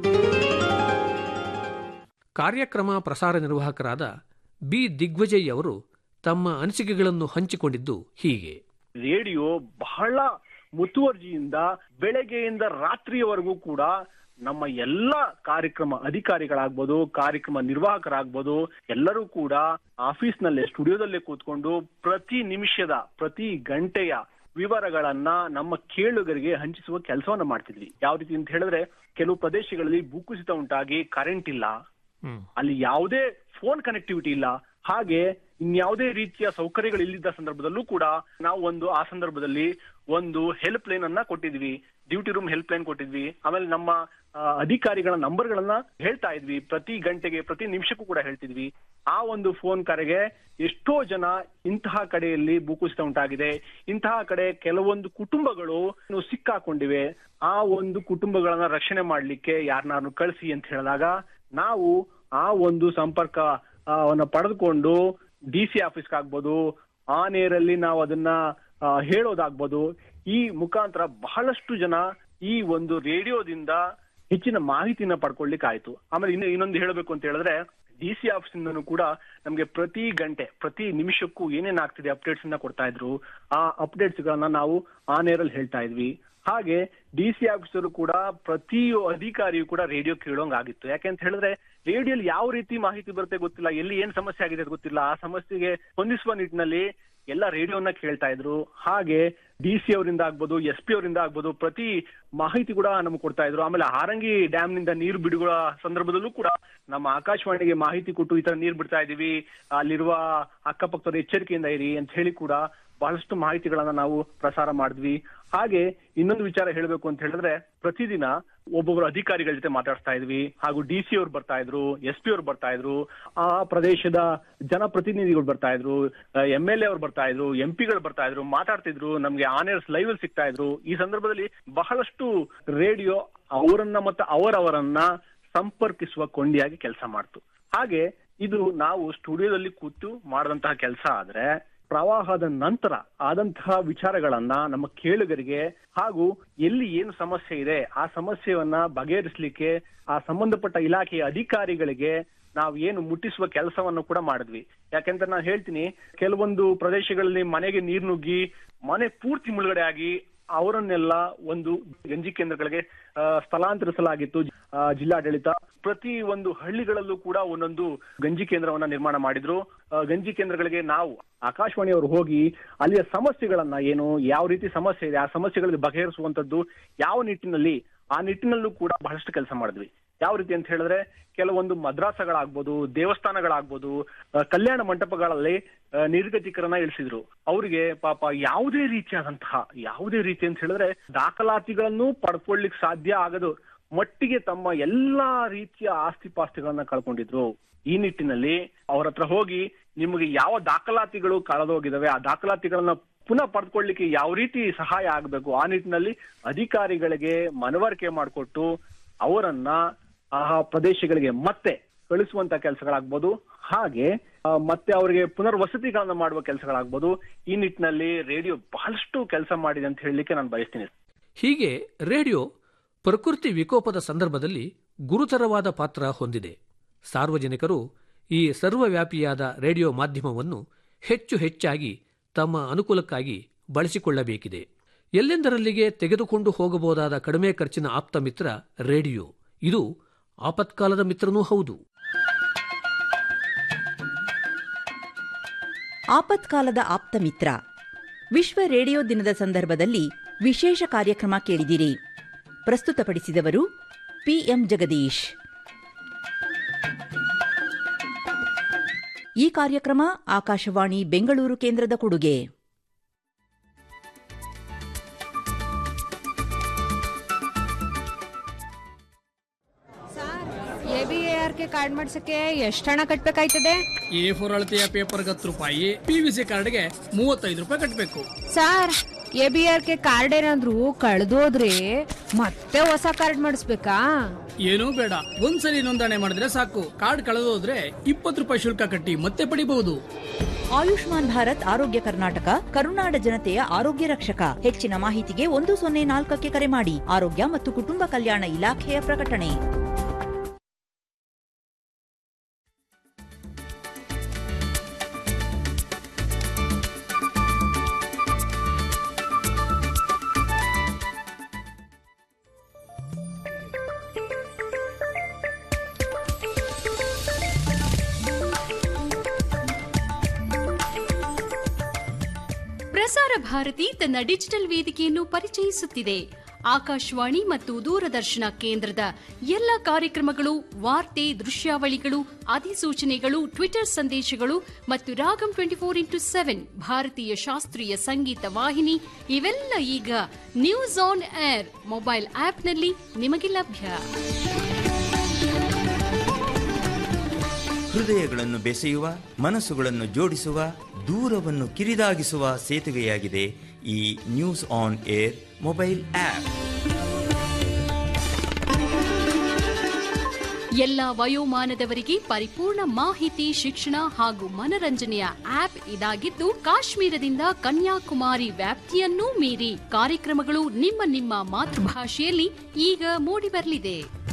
ಕಾರ್ಯಕ್ರಮ ಪ್ರಸಾರ ನಿರ್ವಾಹಕರಾದ ಬಿ ದಿಗ್ವಿಜಯ್ ಅವರು ತಮ್ಮ ಅನಿಸಿಕೆಗಳನ್ನು ಹಂಚಿಕೊಂಡಿದ್ದು ಹೀಗೆ ರೇಡಿಯೋ ಬಹಳ ಮುತುವರ್ಜಿಯಿಂದ ಬೆಳಗ್ಗೆಯಿಂದ ರಾತ್ರಿಯವರೆಗೂ ಕೂಡ ನಮ್ಮ ಎಲ್ಲ ಕಾರ್ಯಕ್ರಮ ಅಧಿಕಾರಿಗಳಾಗ್ಬೋದು ಕಾರ್ಯಕ್ರಮ ನಿರ್ವಾಹಕರಾಗ್ಬೋದು ಎಲ್ಲರೂ ಕೂಡ ಆಫೀಸ್ನಲ್ಲೇ ಸ್ಟುಡಿಯೋದಲ್ಲೇ ಕೂತ್ಕೊಂಡು ಪ್ರತಿ ನಿಮಿಷದ ಪ್ರತಿ ಗಂಟೆಯ ವಿವರಗಳನ್ನ ನಮ್ಮ ಕೇಳುಗರಿಗೆ ಹಂಚಿಸುವ ಕೆಲಸವನ್ನ ಮಾಡ್ತಿದ್ವಿ ಯಾವ ರೀತಿ ಅಂತ ಹೇಳಿದ್ರೆ ಕೆಲವು ಪ್ರದೇಶಗಳಲ್ಲಿ ಭೂಕುಸಿತ ಉಂಟಾಗಿ ಕರೆಂಟ್ ಇಲ್ಲ ಅಲ್ಲಿ ಯಾವುದೇ ಫೋನ್ ಕನೆಕ್ಟಿವಿಟಿ ಇಲ್ಲ ಹಾಗೆ ಇನ್ಯಾವುದೇ ರೀತಿಯ ಸೌಕರ್ಯಗಳು ಇಲ್ಲದ ಸಂದರ್ಭದಲ್ಲೂ ಕೂಡ ನಾವು ಒಂದು ಆ ಸಂದರ್ಭದಲ್ಲಿ ಒಂದು ಹೆಲ್ಪ್ ಲೈನ್ ಅನ್ನ ಕೊಟ್ಟಿದ್ವಿ ಡ್ಯೂಟಿ ರೂಮ್ ಹೆಲ್ಪ್ ಲೈನ್ ಕೊಟ್ಟಿದ್ವಿ ಆಮೇಲೆ ನಮ್ಮ ಆ, ಅಧಿಕಾರಿಗಳ ನಂಬರ್ಗಳನ್ನ ಹೇಳ್ತಾ ಇದ್ವಿ ಪ್ರತಿ ಗಂಟೆಗೆ ಪ್ರತಿ ನಿಮಿಷಕ್ಕೂ ಕೂಡ ಹೇಳ್ತಿದ್ವಿ ಆ ಒಂದು ಫೋನ್ ಕರೆಗೆ ಎಷ್ಟೋ ಜನ ಇಂತಹ ಕಡೆಯಲ್ಲಿ ಭೂಕುಸಿತ ಉಂಟಾಗಿದೆ ಇಂತಹ ಕಡೆ ಕೆಲವೊಂದು ಕುಟುಂಬಗಳು ಇನ್ನು ಸಿಕ್ಕಾಕೊಂಡಿವೆ ಆ ಒಂದು ಕುಟುಂಬಗಳನ್ನ ರಕ್ಷಣೆ ಮಾಡ್ಲಿಕ್ಕೆ ಯಾರನ್ನಾರು ಕಳಿಸಿ ಅಂತ ಹೇಳಿದಾಗ ನಾವು ಆ ಒಂದು ಸಂಪರ್ಕ ಆ, ವನ್ನ ಪಡೆದುಕೊಂಡು ಡಿ ಸಿ ಆಫೀಸ್ಗೆ ಆಗ್ಬೋದು ಆ ನೇರಲ್ಲಿ ನಾವು ಅದನ್ನ ಆ, ಹೇಳೋದಾಗ್ಬೋದು ಈ ಮುಖಾಂತರ ಬಹಳಷ್ಟು ಜನ ಈ ಒಂದು ರೇಡಿಯೋದಿಂದ ಹೆಚ್ಚಿನ ಮಾಹಿತಿನ ಪಡ್ಕೊಳ್ಲಿಕ್ಕೆ ಆಯ್ತು ಆಮೇಲೆ ಇನ್ನು ಇನ್ನೊಂದು ಹೇಳಬೇಕು ಅಂತ ಹೇಳಿದ್ರೆ ಡಿ ಸಿ ಆಫೀಸ್ ಇಂದನೂ ಕೂಡ ನಮ್ಗೆ ಪ್ರತಿ ಗಂಟೆ ಪ್ರತಿ ನಿಮಿಷಕ್ಕೂ ಏನೇನ್ ಆಗ್ತಿದೆ ಅಪ್ಡೇಟ್ಸ್ ಅನ್ನ ಕೊಡ್ತಾ ಇದ್ರು ಆ ಅಪ್ಡೇಟ್ಸ್ ಗಳನ್ನ ನಾವು ಆ ನೇರಲ್ಲಿ ಹೇಳ್ತಾ ಇದ್ವಿ ಹಾಗೆ ಡಿ ಸಿ ಆಫೀಸರು ಕೂಡ ಪ್ರತಿ ಅಧಿಕಾರಿಯು ಕೂಡ ರೇಡಿಯೋ ಕೇಳೋಂಗ್ ಆಗಿತ್ತು ಯಾಕೆ ಅಂತ ಹೇಳಿದ್ರೆ ರೇಡಿಯೋಲಿ ಯಾವ ರೀತಿ ಮಾಹಿತಿ ಬರುತ್ತೆ ಗೊತ್ತಿಲ್ಲ ಎಲ್ಲಿ ಏನ್ ಸಮಸ್ಯೆ ಆಗಿದೆ ಅಂತ ಗೊತ್ತಿಲ್ಲ ಆ ಸಮಸ್ಯೆಗೆ ಸ್ಪಂದಿಸುವ ನಿಟ್ಟಿನಲ್ಲಿ ಎಲ್ಲ ರೇಡಿಯೋನ ಕೇಳ್ತಾ ಇದ್ರು ಹಾಗೆ ಡಿ ಸಿ ಅವರಿಂದ ಆಗ್ಬೋದು ಎಸ್ ಪಿ ಅವರಿಂದ ಆಗ್ಬೋದು ಪ್ರತಿ ಮಾಹಿತಿ ಕೂಡ ನಮ್ಗೆ ಕೊಡ್ತಾ ಇದ್ರು ಆಮೇಲೆ ಹಾರಂಗಿ ಡ್ಯಾಮ್ ನಿಂದ ನೀರು ಬಿಡುಗಳ ಸಂದರ್ಭದಲ್ಲೂ ಕೂಡ ನಮ್ಮ ಆಕಾಶವಾಣಿಗೆ ಮಾಹಿತಿ ಕೊಟ್ಟು ಈ ತರ ನೀರು ಬಿಡ್ತಾ ಇದೀವಿ ಅಲ್ಲಿರುವ ಅಕ್ಕಪಕ್ಕದ ಎಚ್ಚರಿಕೆಯಿಂದ ಇರಿ ಅಂತ ಹೇಳಿ ಕೂಡ ಬಹಳಷ್ಟು ಮಾಹಿತಿಗಳನ್ನ ನಾವು ಪ್ರಸಾರ ಮಾಡಿದ್ವಿ ಹಾಗೆ ಇನ್ನೊಂದು ವಿಚಾರ ಹೇಳಬೇಕು ಅಂತ ಹೇಳಿದ್ರೆ ಪ್ರತಿದಿನ ಒಬ್ಬೊಬ್ಬರು ಅಧಿಕಾರಿಗಳ ಜೊತೆ ಮಾತಾಡ್ತಾ ಇದ್ವಿ ಹಾಗೂ ಡಿ ಸಿ ಅವ್ರು ಬರ್ತಾ ಇದ್ರು ಎಸ್ ಪಿ ಅವ್ರು ಬರ್ತಾ ಇದ್ರು ಆ ಪ್ರದೇಶದ ಜನಪ್ರತಿನಿಧಿಗಳು ಬರ್ತಾ ಇದ್ರು ಎಂ ಎಲ್ ಎ ಅವ್ರು ಬರ್ತಾ ಇದ್ರು ಎಂ ಪಿಗಳು ಬರ್ತಾ ಇದ್ರು ಮಾತಾಡ್ತಿದ್ರು ನಮ್ಗೆ ಆನೇರ್ಸ್ ಲೈವ್ ಅಲ್ಲಿ ಸಿಗ್ತಾ ಇದ್ರು ಈ ಸಂದರ್ಭದಲ್ಲಿ ಬಹಳಷ್ಟು ರೇಡಿಯೋ ಅವರನ್ನ ಮತ್ತೆ ಅವರವರನ್ನ ಸಂಪರ್ಕಿಸುವ ಕೊಂಡಿಯಾಗಿ ಕೆಲಸ ಮಾಡ್ತು ಹಾಗೆ ಇದು ನಾವು ಸ್ಟುಡಿಯೋದಲ್ಲಿ ಕೂತು ಮಾಡಿದಂತಹ ಕೆಲಸ ಆದ್ರೆ ಪ್ರವಾಹದ ನಂತರ ಆದಂತಹ ವಿಚಾರಗಳನ್ನ ನಮ್ಮ ಕೇಳುಗರಿಗೆ ಹಾಗೂ ಎಲ್ಲಿ ಏನು ಸಮಸ್ಯೆ ಇದೆ ಆ ಸಮಸ್ಯೆಯನ್ನ ಬಗೆಹರಿಸಲಿಕ್ಕೆ ಆ ಸಂಬಂಧಪಟ್ಟ ಇಲಾಖೆಯ ಅಧಿಕಾರಿಗಳಿಗೆ ನಾವು ಏನು ಮುಟ್ಟಿಸುವ ಕೆಲಸವನ್ನು ಕೂಡ ಮಾಡಿದ್ವಿ ಯಾಕೆಂದ್ರೆ ನಾನು ಹೇಳ್ತೀನಿ ಕೆಲವೊಂದು ಪ್ರದೇಶಗಳಲ್ಲಿ ಮನೆಗೆ ನೀರು ನುಗ್ಗಿ ಮನೆ ಪೂರ್ತಿ ಮುಳುಗಡೆ ಆಗಿ ಅವರನ್ನೆಲ್ಲ ಒಂದು ಗಂಜಿ ಕೇಂದ್ರಗಳಿಗೆ ಆ, ಸ್ಥಳಾಂತರಿಸಲಾಗಿತ್ತು ಆ, ಜಿಲ್ಲಾಡಳಿತ ಪ್ರತಿ ಒಂದು ಹಳ್ಳಿಗಳಲ್ಲೂ ಕೂಡ ಒಂದೊಂದು ಗಂಜಿ ಕೇಂದ್ರವನ್ನ ನಿರ್ಮಾಣ ಮಾಡಿದ್ರು ಆ, ಗಂಜಿ ಕೇಂದ್ರಗಳಿಗೆ ನಾವು ಆಕಾಶವಾಣಿಯವರು ಹೋಗಿ ಅಲ್ಲಿಯ ಸಮಸ್ಯೆಗಳನ್ನ ಏನು ಯಾವ ರೀತಿ ಸಮಸ್ಯೆ ಇದೆ ಆ ಸಮಸ್ಯೆಗಳಿಗೆ ಬಗೆಹರಿಸುವಂತದ್ದು ಯಾವ ನಿಟ್ಟಿನಲ್ಲಿ ಆ ನಿಟ್ಟಿನಲ್ಲೂ ಕೂಡ ಬಹಳಷ್ಟು ಕೆಲಸ ಮಾಡಿದ್ವಿ ಯಾವ ರೀತಿ ಅಂತ ಹೇಳಿದ್ರೆ ಕೆಲವೊಂದು ಮದ್ರಾಸಗಳಾಗ್ಬೋದು ದೇವಸ್ಥಾನಗಳಾಗ್ಬೋದು ಆ, ಕಲ್ಯಾಣ ಮಂಟಪಗಳಲ್ಲಿ ಆ, ನಿರ್ಗತಿಕರನ್ನ ಇಳಿಸಿದ್ರು ಅವರಿಗೆ ಪಾಪ ಯಾವುದೇ ರೀತಿಯಾದಂತಹ ಯಾವುದೇ ರೀತಿ ಅಂತ ಹೇಳಿದ್ರೆ ದಾಖಲಾತಿಗಳನ್ನು ಪಡ್ಕೊಳ್ಳಿಕ್ ಸಾಧ್ಯ ಆಗದು ಮಟ್ಟಿಗೆ ತಮ್ಮ ಎಲ್ಲಾ ರೀತಿಯ ಆಸ್ತಿ ಪಾಸ್ತಿಗಳನ್ನ ಕಳ್ಕೊಂಡಿದ್ರು ಈ ನಿಟ್ಟಿನಲ್ಲಿ ಅವ್ರ ಹತ್ರ ಹೋಗಿ ನಿಮಗೆ ಯಾವ ದಾಖಲಾತಿಗಳು ಕಳೆದೋಗಿದಾವೆ ಆ ದಾಖಲಾತಿಗಳನ್ನ ಪುನಃ ಪಡೆದುಕೊಳ್ಳಿಕ್ಕೆ ಯಾವ ರೀತಿ ಸಹಾಯ ಆಗಬೇಕು ಆ ನಿಟ್ಟಿನಲ್ಲಿ ಅಧಿಕಾರಿಗಳಿಗೆ ಮನವರಿಕೆ ಮಾಡಿಕೊಟ್ಟು ಅವರನ್ನ ಆ ಪ್ರದೇಶಗಳಿಗೆ ಮತ್ತೆ ಕಳಿಸುವಂತ ಕೆಲಸಗಳಾಗ್ಬೋದು ಹಾಗೆ ಆ, ಮತ್ತೆ ಅವರಿಗೆ ಪುನರ್ವಸತಿಗಳನ್ನ ಮಾಡುವ ಕೆಲಸಗಳಾಗ್ಬೋದು ಈ ನಿಟ್ಟಿನಲ್ಲಿ ರೇಡಿಯೋ ಬಹಳಷ್ಟು ಕೆಲಸ ಮಾಡಿದೆ ಅಂತ ಹೇಳಲಿಕ್ಕೆ ನಾನು ಬಯಸ್ತೀನಿ ಹೀಗೆ ರೇಡಿಯೋ ಪ್ರಕೃತಿ ವಿಕೋಪದ ಸಂದರ್ಭದಲ್ಲಿ ಗುರುತರವಾದ ಪಾತ್ರ ಹೊಂದಿದೆ ಸಾರ್ವಜನಿಕರು ಈ ಸರ್ವವ್ಯಾಪಿಯಾದ ರೇಡಿಯೋ ಮಾಧ್ಯಮವನ್ನು ಹೆಚ್ಚು ಹೆಚ್ಚಾಗಿ ತಮ್ಮ ಅನುಕೂಲಕ್ಕಾಗಿ ಬಳಸಿಕೊಳ್ಳಬೇಕಿದೆ ಎಲ್ಲೆಂದರಲ್ಲಿಗೆ ತೆಗೆದುಕೊಂಡು ಹೋಗಬಹುದಾದ ಕಡಿಮೆ ಖರ್ಚಿನ ಆಪ್ತ ಮಿತ್ರ ರೇಡಿಯೋ ಇದು ಆಪತ್ಕಾಲದ ಮಿತ್ರನೂ ಹೌದು ಆಪತ್ಕಾಲದ ಆಪ್ತ ಮಿತ್ರ ವಿಶ್ವ ರೇಡಿಯೋ ದಿನದ ಸಂದರ್ಭದಲ್ಲಿ ವಿಶೇಷ ಕಾರ್ಯಕ್ರಮ ಕೇಳಿದಿರಿ ಪ್ರಸ್ತುತಪಡಿಸಿದವರು ಪಿಎಂ ಜಗದೀಶ್ ಈ ಕಾರ್ಯಕ್ರಮ ಆಕಾಶವಾಣಿ ಬೆಂಗಳೂರು ಕೇಂದ್ರದ ಕೊಡುಗೆ A B A R K card ಮಾಡ್ಸಕ್ಕೆ ಎಷ್ಟು ಹಣ ಕಟ್ಬೇಕಾಯ್ತದೆ ಎ ಫೋರ್ ಅಳತೆಯ ಪೇಪರ್ಗೆ ಹತ್ತು ರೂಪಾಯಿ ಪಿ ವಿ ಸಿ ಕಾರ್ಡ್ಗೆ ಮೂವತ್ತೈದು ರೂಪಾಯಿ ಕಟ್ಟಬೇಕು sir A B R K card ಏನಾದ್ರು ಕಳ್ದೋದ್ರೆ ಮತ್ತೆ ಹೊಸ ಕಾರ್ಡ್ ಮಾಡಿಸ್ಬೇಕಾ ಏನೂ ಬೇಡ ಒಂದ್ಸಲಿ ನೋಂದಣಿ ಮಾಡಿದ್ರೆ ಸಾಕು ಕಾರ್ಡ್ ಕಳೆದೋದ್ರೆ ಇಪ್ಪತ್ತು ರೂಪಾಯಿ ಶುಲ್ಕ ಕಟ್ಟಿ ಮತ್ತೆ ಪಡಿಬಹುದು ಆಯುಷ್ಮಾನ್ ಭಾರತ್ ಆರೋಗ್ಯ ಕರ್ನಾಟಕ ಕರುನಾಡ ಜನತೆಯ ಆರೋಗ್ಯ ರಕ್ಷಕ ಹೆಚ್ಚಿನ ಮಾಹಿತಿಗೆ ಒಂದು ಸೊನ್ನೆ ನಾಲ್ಕಕ್ಕೆ ಕರೆ ಮಾಡಿ ಆರೋಗ್ಯ ಮತ್ತು ಕುಟುಂಬ ಕಲ್ಯಾಣ ಇಲಾಖೆಯ ಪ್ರಕಟಣೆ ಪ್ರಸಾರ ಭಾರತಿ ತನ್ನ ಡಿಜಿಟಲ್ ವೇದಿಕೆಯನ್ನು ಪರಿಚಯಿಸುತ್ತಿದೆ ಆಕಾಶವಾಣಿ ಮತ್ತು ದೂರದರ್ಶನ ಕೇಂದ್ರದ ಎಲ್ಲ ಕಾರ್ಯಕ್ರಮಗಳು ವಾರ್ತೆ ದೃಶ್ಯಾವಳಿಗಳು ಅಧಿಸೂಚನೆಗಳು ಟ್ವಿಟರ್ ಸಂದೇಶಗಳು ಮತ್ತು Raagam twenty four into seven ಭಾರತೀಯ ಶಾಸ್ತ್ರೀಯ ಸಂಗೀತ ವಾಹಿನಿ ಇವೆಲ್ಲ ಈಗ ನ್ಯೂಸ್ ಆನ್ ಏರ್ ಮೊಬೈಲ್ ಆಪ್ನಲ್ಲಿ ನಿಮಗೆ ಲಭ್ಯ ಹೃದಯಗಳನ್ನು ಬೆಸೆಯುವ ಮನಸ್ಸುಗಳನ್ನು ಜೋಡಿಸುವ ದೂರವನ್ನು ಕಿರಿದಾಗಿಸುವ ಸೇತುವೆಯಾಗಿದೆ ಈ news on air mobile app ಎಲ್ಲ ವಯೋಮಾನದವರಿಗೆ ಪರಿಪೂರ್ಣ ಮಾಹಿತಿ ಶಿಕ್ಷಣ ಹಾಗೂ ಮನರಂಜನೆಯ ಆಪ್ ಇದಾಗಿದ್ದು ಕಾಶ್ಮೀರದಿಂದ ಕನ್ಯಾಕುಮಾರಿ ವ್ಯಾಪ್ತಿಯನ್ನೂ ಮೀರಿ ಕಾರ್ಯಕ್ರಮಗಳು ನಿಮ್ಮ ನಿಮ್ಮ ಮಾತೃಭಾಷೆಯಲ್ಲಿ ಈಗ ಮೂಡಿಬರಲಿದೆ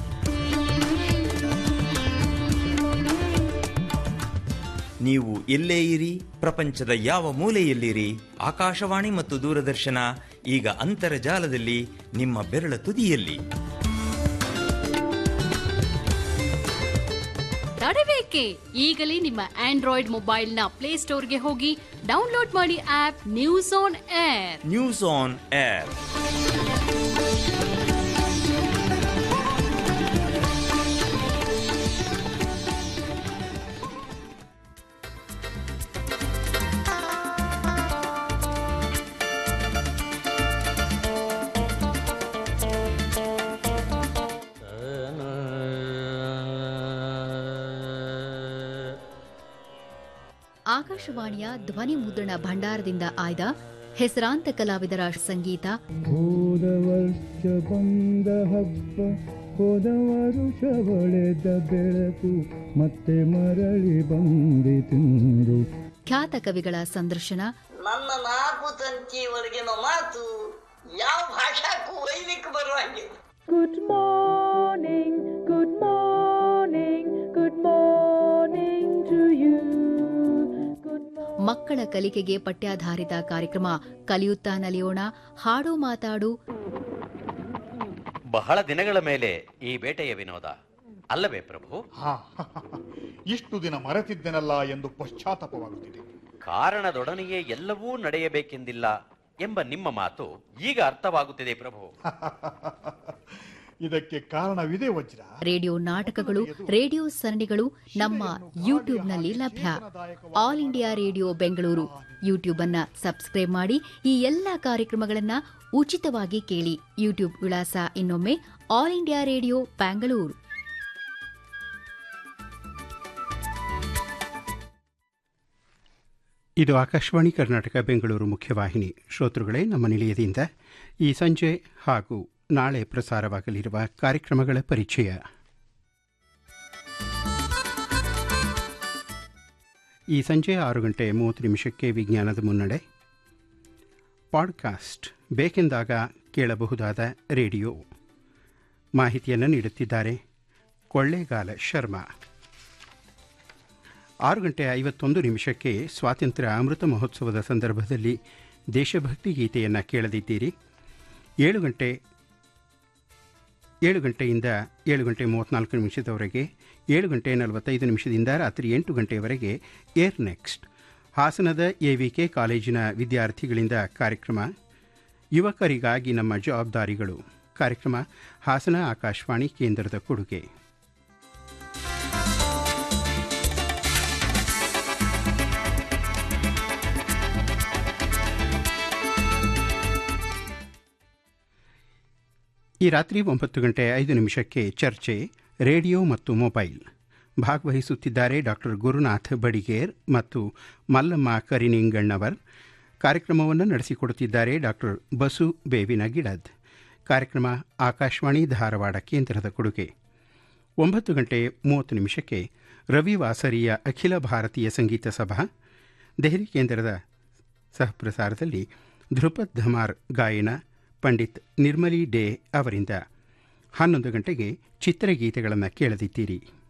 ನೀವು ಎಲ್ಲೇ ಇರಿ ಪ್ರಪಂಚದ ಯಾವ ಮೂಲೆಯಲ್ಲಿರಿ ಆಕಾಶವಾಣಿ ಮತ್ತು ದೂರದರ್ಶನ ಈಗ ಅಂತರ್ಜಾಲದಲ್ಲಿ ನಿಮ್ಮ ಬೆರಳ ತುದಿಯಲ್ಲಿ ತಡಬೇಕೆ ಈಗಲೇ ನಿಮ್ಮ ಆಂಡ್ರಾಯ್ಡ್ ಮೊಬೈಲ್ನ ಪ್ಲೇಸ್ಟೋರ್ಗೆ ಹೋಗಿ ಡೌನ್ಲೋಡ್ ಮಾಡಿ app news on air news on air ಆಕಾಶವಾಣಿಯ ಧ್ವನಿ ಮುದ್ರಣ ಭಂಡಾರದಿಂದ ಆಯ್ದ ಹೆಸರಾಂತ ಕಲಾವಿದರ ಸಂಗೀತ ಹೋದ ವರ್ಷ ಬಂದ ಹಬ್ಬ ಹೋದ ವರುಷ ಒಳೆದ ಬೆಳಕು ಮತ್ತೆ ಮರಳಿ ಬಂದಿತಿಂದು ಖ್ಯಾತ ಕವಿಗಳ ಸಂದರ್ಶನ ನನ್ನ ನಾಲ್ಕು ತಂತಿ ಒಳಗಿನ ಮಾತು ಯಾವ ಭಾಷಾಕ್ಕೂ ಒಯ್ಲಿಕ್ಕೆ ಬರುವಂಗೆ Good morning, good morning, good morning to you. ಮಕ್ಕಳ ಕಲಿಕೆಗೆ ಪಠ್ಯಾಧಾರಿತ ಕಾರ್ಯಕ್ರಮ ಕಲಿಯುತ್ತಾ ನಲಿಯೋಣ ಹಾಡು ಮಾತಾಡು ಬಹಳ ದಿನಗಳ ಮೇಲೆ ಈ ಬೇಟೆಯ ವಿನೋದ ಅಲ್ಲವೇ ಪ್ರಭು ಹಾ ಇಷ್ಟು ದಿನ ಮರೆತಿದ್ದೆನಲ್ಲ ಎಂದು ಪಶ್ಚಾತ್ತಾಪವಾಗುತ್ತಿದೆ ಕಾರಣದೊಡನೆಯೇ ಎಲ್ಲವೂ ನಡೆಯಬೇಕೆಂದಿಲ್ಲ ಎಂಬ ನಿಮ್ಮ ಮಾತು ಈಗ ಅರ್ಥವಾಗುತ್ತಿದೆ ಪ್ರಭು ಇದಕ್ಕೆ ಕಾರಣವಿದೆ ವಜ್ರ ರೇಡಿಯೋ ನಾಟಕಗಳು ರೇಡಿಯೋ ಸರಣಿಗಳು ನಮ್ಮ ಯೂಟ್ಯೂಬ್ನಲ್ಲಿ ಲಭ್ಯ All India Radio Bengaluru YouTube ಅನ್ನ ಸಬ್ಸ್ಕ್ರೈಬ್ ಮಾಡಿ ಈ ಎಲ್ಲಾ ಕಾರ್ಯಕ್ರಮಗಳನ್ನ ಉಚಿತವಾಗಿ ಕೇಳಿ ಯೂಟ್ಯೂಬ್ ವಿಳಾಸ ಇನ್ನೊಮ್ಮೆ ಆಲ್ ಇಂಡಿಯಾ ರೇಡಿಯೋ ಬ್ಯಾಂಗಳೂರು ಇದು ಆಕಾಶವಾಣಿ ಕರ್ನಾಟಕ ಬೆಂಗಳೂರು ಮುಖ್ಯವಾಹಿನಿ ಶ್ರೋತೃಗಳೇ ನಮ್ಮ ನಿಲಯದಿಂದ ಈ ಸಂಜೆ ಹಾಗೂ ನಾಳೆ ಪ್ರಸಾರವಾಗಲಿರುವ ಕಾರ್ಯಕ್ರಮಗಳ ಪರಿಚಯ ಈ ಸಂಜೆ ಆರು ಗಂಟೆ ಮೂವತ್ತು ನಿಮಿಷಕ್ಕೆ ವಿಜ್ಞಾನದ ಮುನ್ನಡೆ ಪಾಡ್ಕಾಸ್ಟ್ ಬೇಕೆಂದಾಗ ಕೇಳಬಹುದಾದ ರೇಡಿಯೋ ಮಾಹಿತಿಯನ್ನು ನೀಡುತ್ತಿದ್ದಾರೆ ಕೊಳ್ಳೇಗಾಲ ಶರ್ಮಾ ಆರು ಗಂಟೆ ಐವತ್ತೊಂದು ನಿಮಿಷಕ್ಕೆ ಸ್ವಾತಂತ್ರ್ಯ ಅಮೃತ ಮಹೋತ್ಸವದ ಸಂದರ್ಭದಲ್ಲಿ ದೇಶಭಕ್ತಿ ಗೀತೆಯನ್ನು ಕೇಳದಿದ್ದೀರಿ ಏಳು ಗಂಟೆ ಏಳು ಗಂಟೆಯಿಂದ ಏಳು ಗಂಟೆ ಮೂವತ್ತ್ನಾಲ್ಕು ನಿಮಿಷದವರೆಗೆ ಏಳು ಗಂಟೆ ನಲವತ್ತೈದು ನಿಮಿಷದಿಂದ ರಾತ್ರಿ ಎಂಟು ಗಂಟೆಯವರೆಗೆ ಏರ್ ನೆಕ್ಸ್ಟ್ ಹಾಸನದ ಎವಿಕೆ ಕಾಲೇಜಿನ ವಿದ್ಯಾರ್ಥಿಗಳಿಂದ ಕಾರ್ಯಕ್ರಮ ಯುವಕರಿಗಾಗಿ ನಮ್ಮ ಜವಾಬ್ದಾರಿಗಳು ಕಾರ್ಯಕ್ರಮ ಹಾಸನ ಆಕಾಶವಾಣಿ ಕೇಂದ್ರದ ಕೊಡುಗೆ ಈ ರಾತ್ರಿ ಒಂಬತ್ತು ಗಂಟೆ ಐದು ನಿಮಿಷಕ್ಕೆ ಚರ್ಚೆ ರೇಡಿಯೋ ಮತ್ತು ಮೊಬೈಲ್ ಭಾಗವಹಿಸುತ್ತಿದ್ದಾರೆ ಡಾಕ್ಟರ್ ಗುರುನಾಥ್ ಬಡಿಗೇರ್ ಮತ್ತು ಮಲ್ಲಮ್ಮ ಕರಿನಿಂಗಣ್ಣವರ್ ಕಾರ್ಯಕ್ರಮವನ್ನು ನಡೆಸಿಕೊಡುತ್ತಿದ್ದಾರೆ ಡಾಕ್ಟರ್ ಬಸು ಬೇವಿನ ಗಿಡದ್ ಕಾರ್ಯಕ್ರಮ ಆಕಾಶವಾಣಿ ಧಾರವಾಡ ಕೇಂದ್ರದ ಕೊಡುಗೆ ಒಂಬತ್ತು ಗಂಟೆ ಮೂವತ್ತು ನಿಮಿಷಕ್ಕೆ ರವಿ ವಾಸರಿಯ ಅಖಿಲ ಭಾರತೀಯ ಸಂಗೀತ ಸಭಾ ದೆಹಲಿ ಕೇಂದ್ರದ ಸಹಪ್ರಸಾರದಲ್ಲಿ ಧ್ರುಪದ್ ಧಮಾರ್ ಗಾಯನ ಪಂಡಿತ್ ನಿರ್ಮಲಿ ಡೇ ಅವರಿಂದ ಹನ್ನೊಂದು ಗಂಟೆಗೆ ಚಿತ್ರಗೀತೆಗಳನ್ನು ಕೇಳದಿದ್ದೀರಿ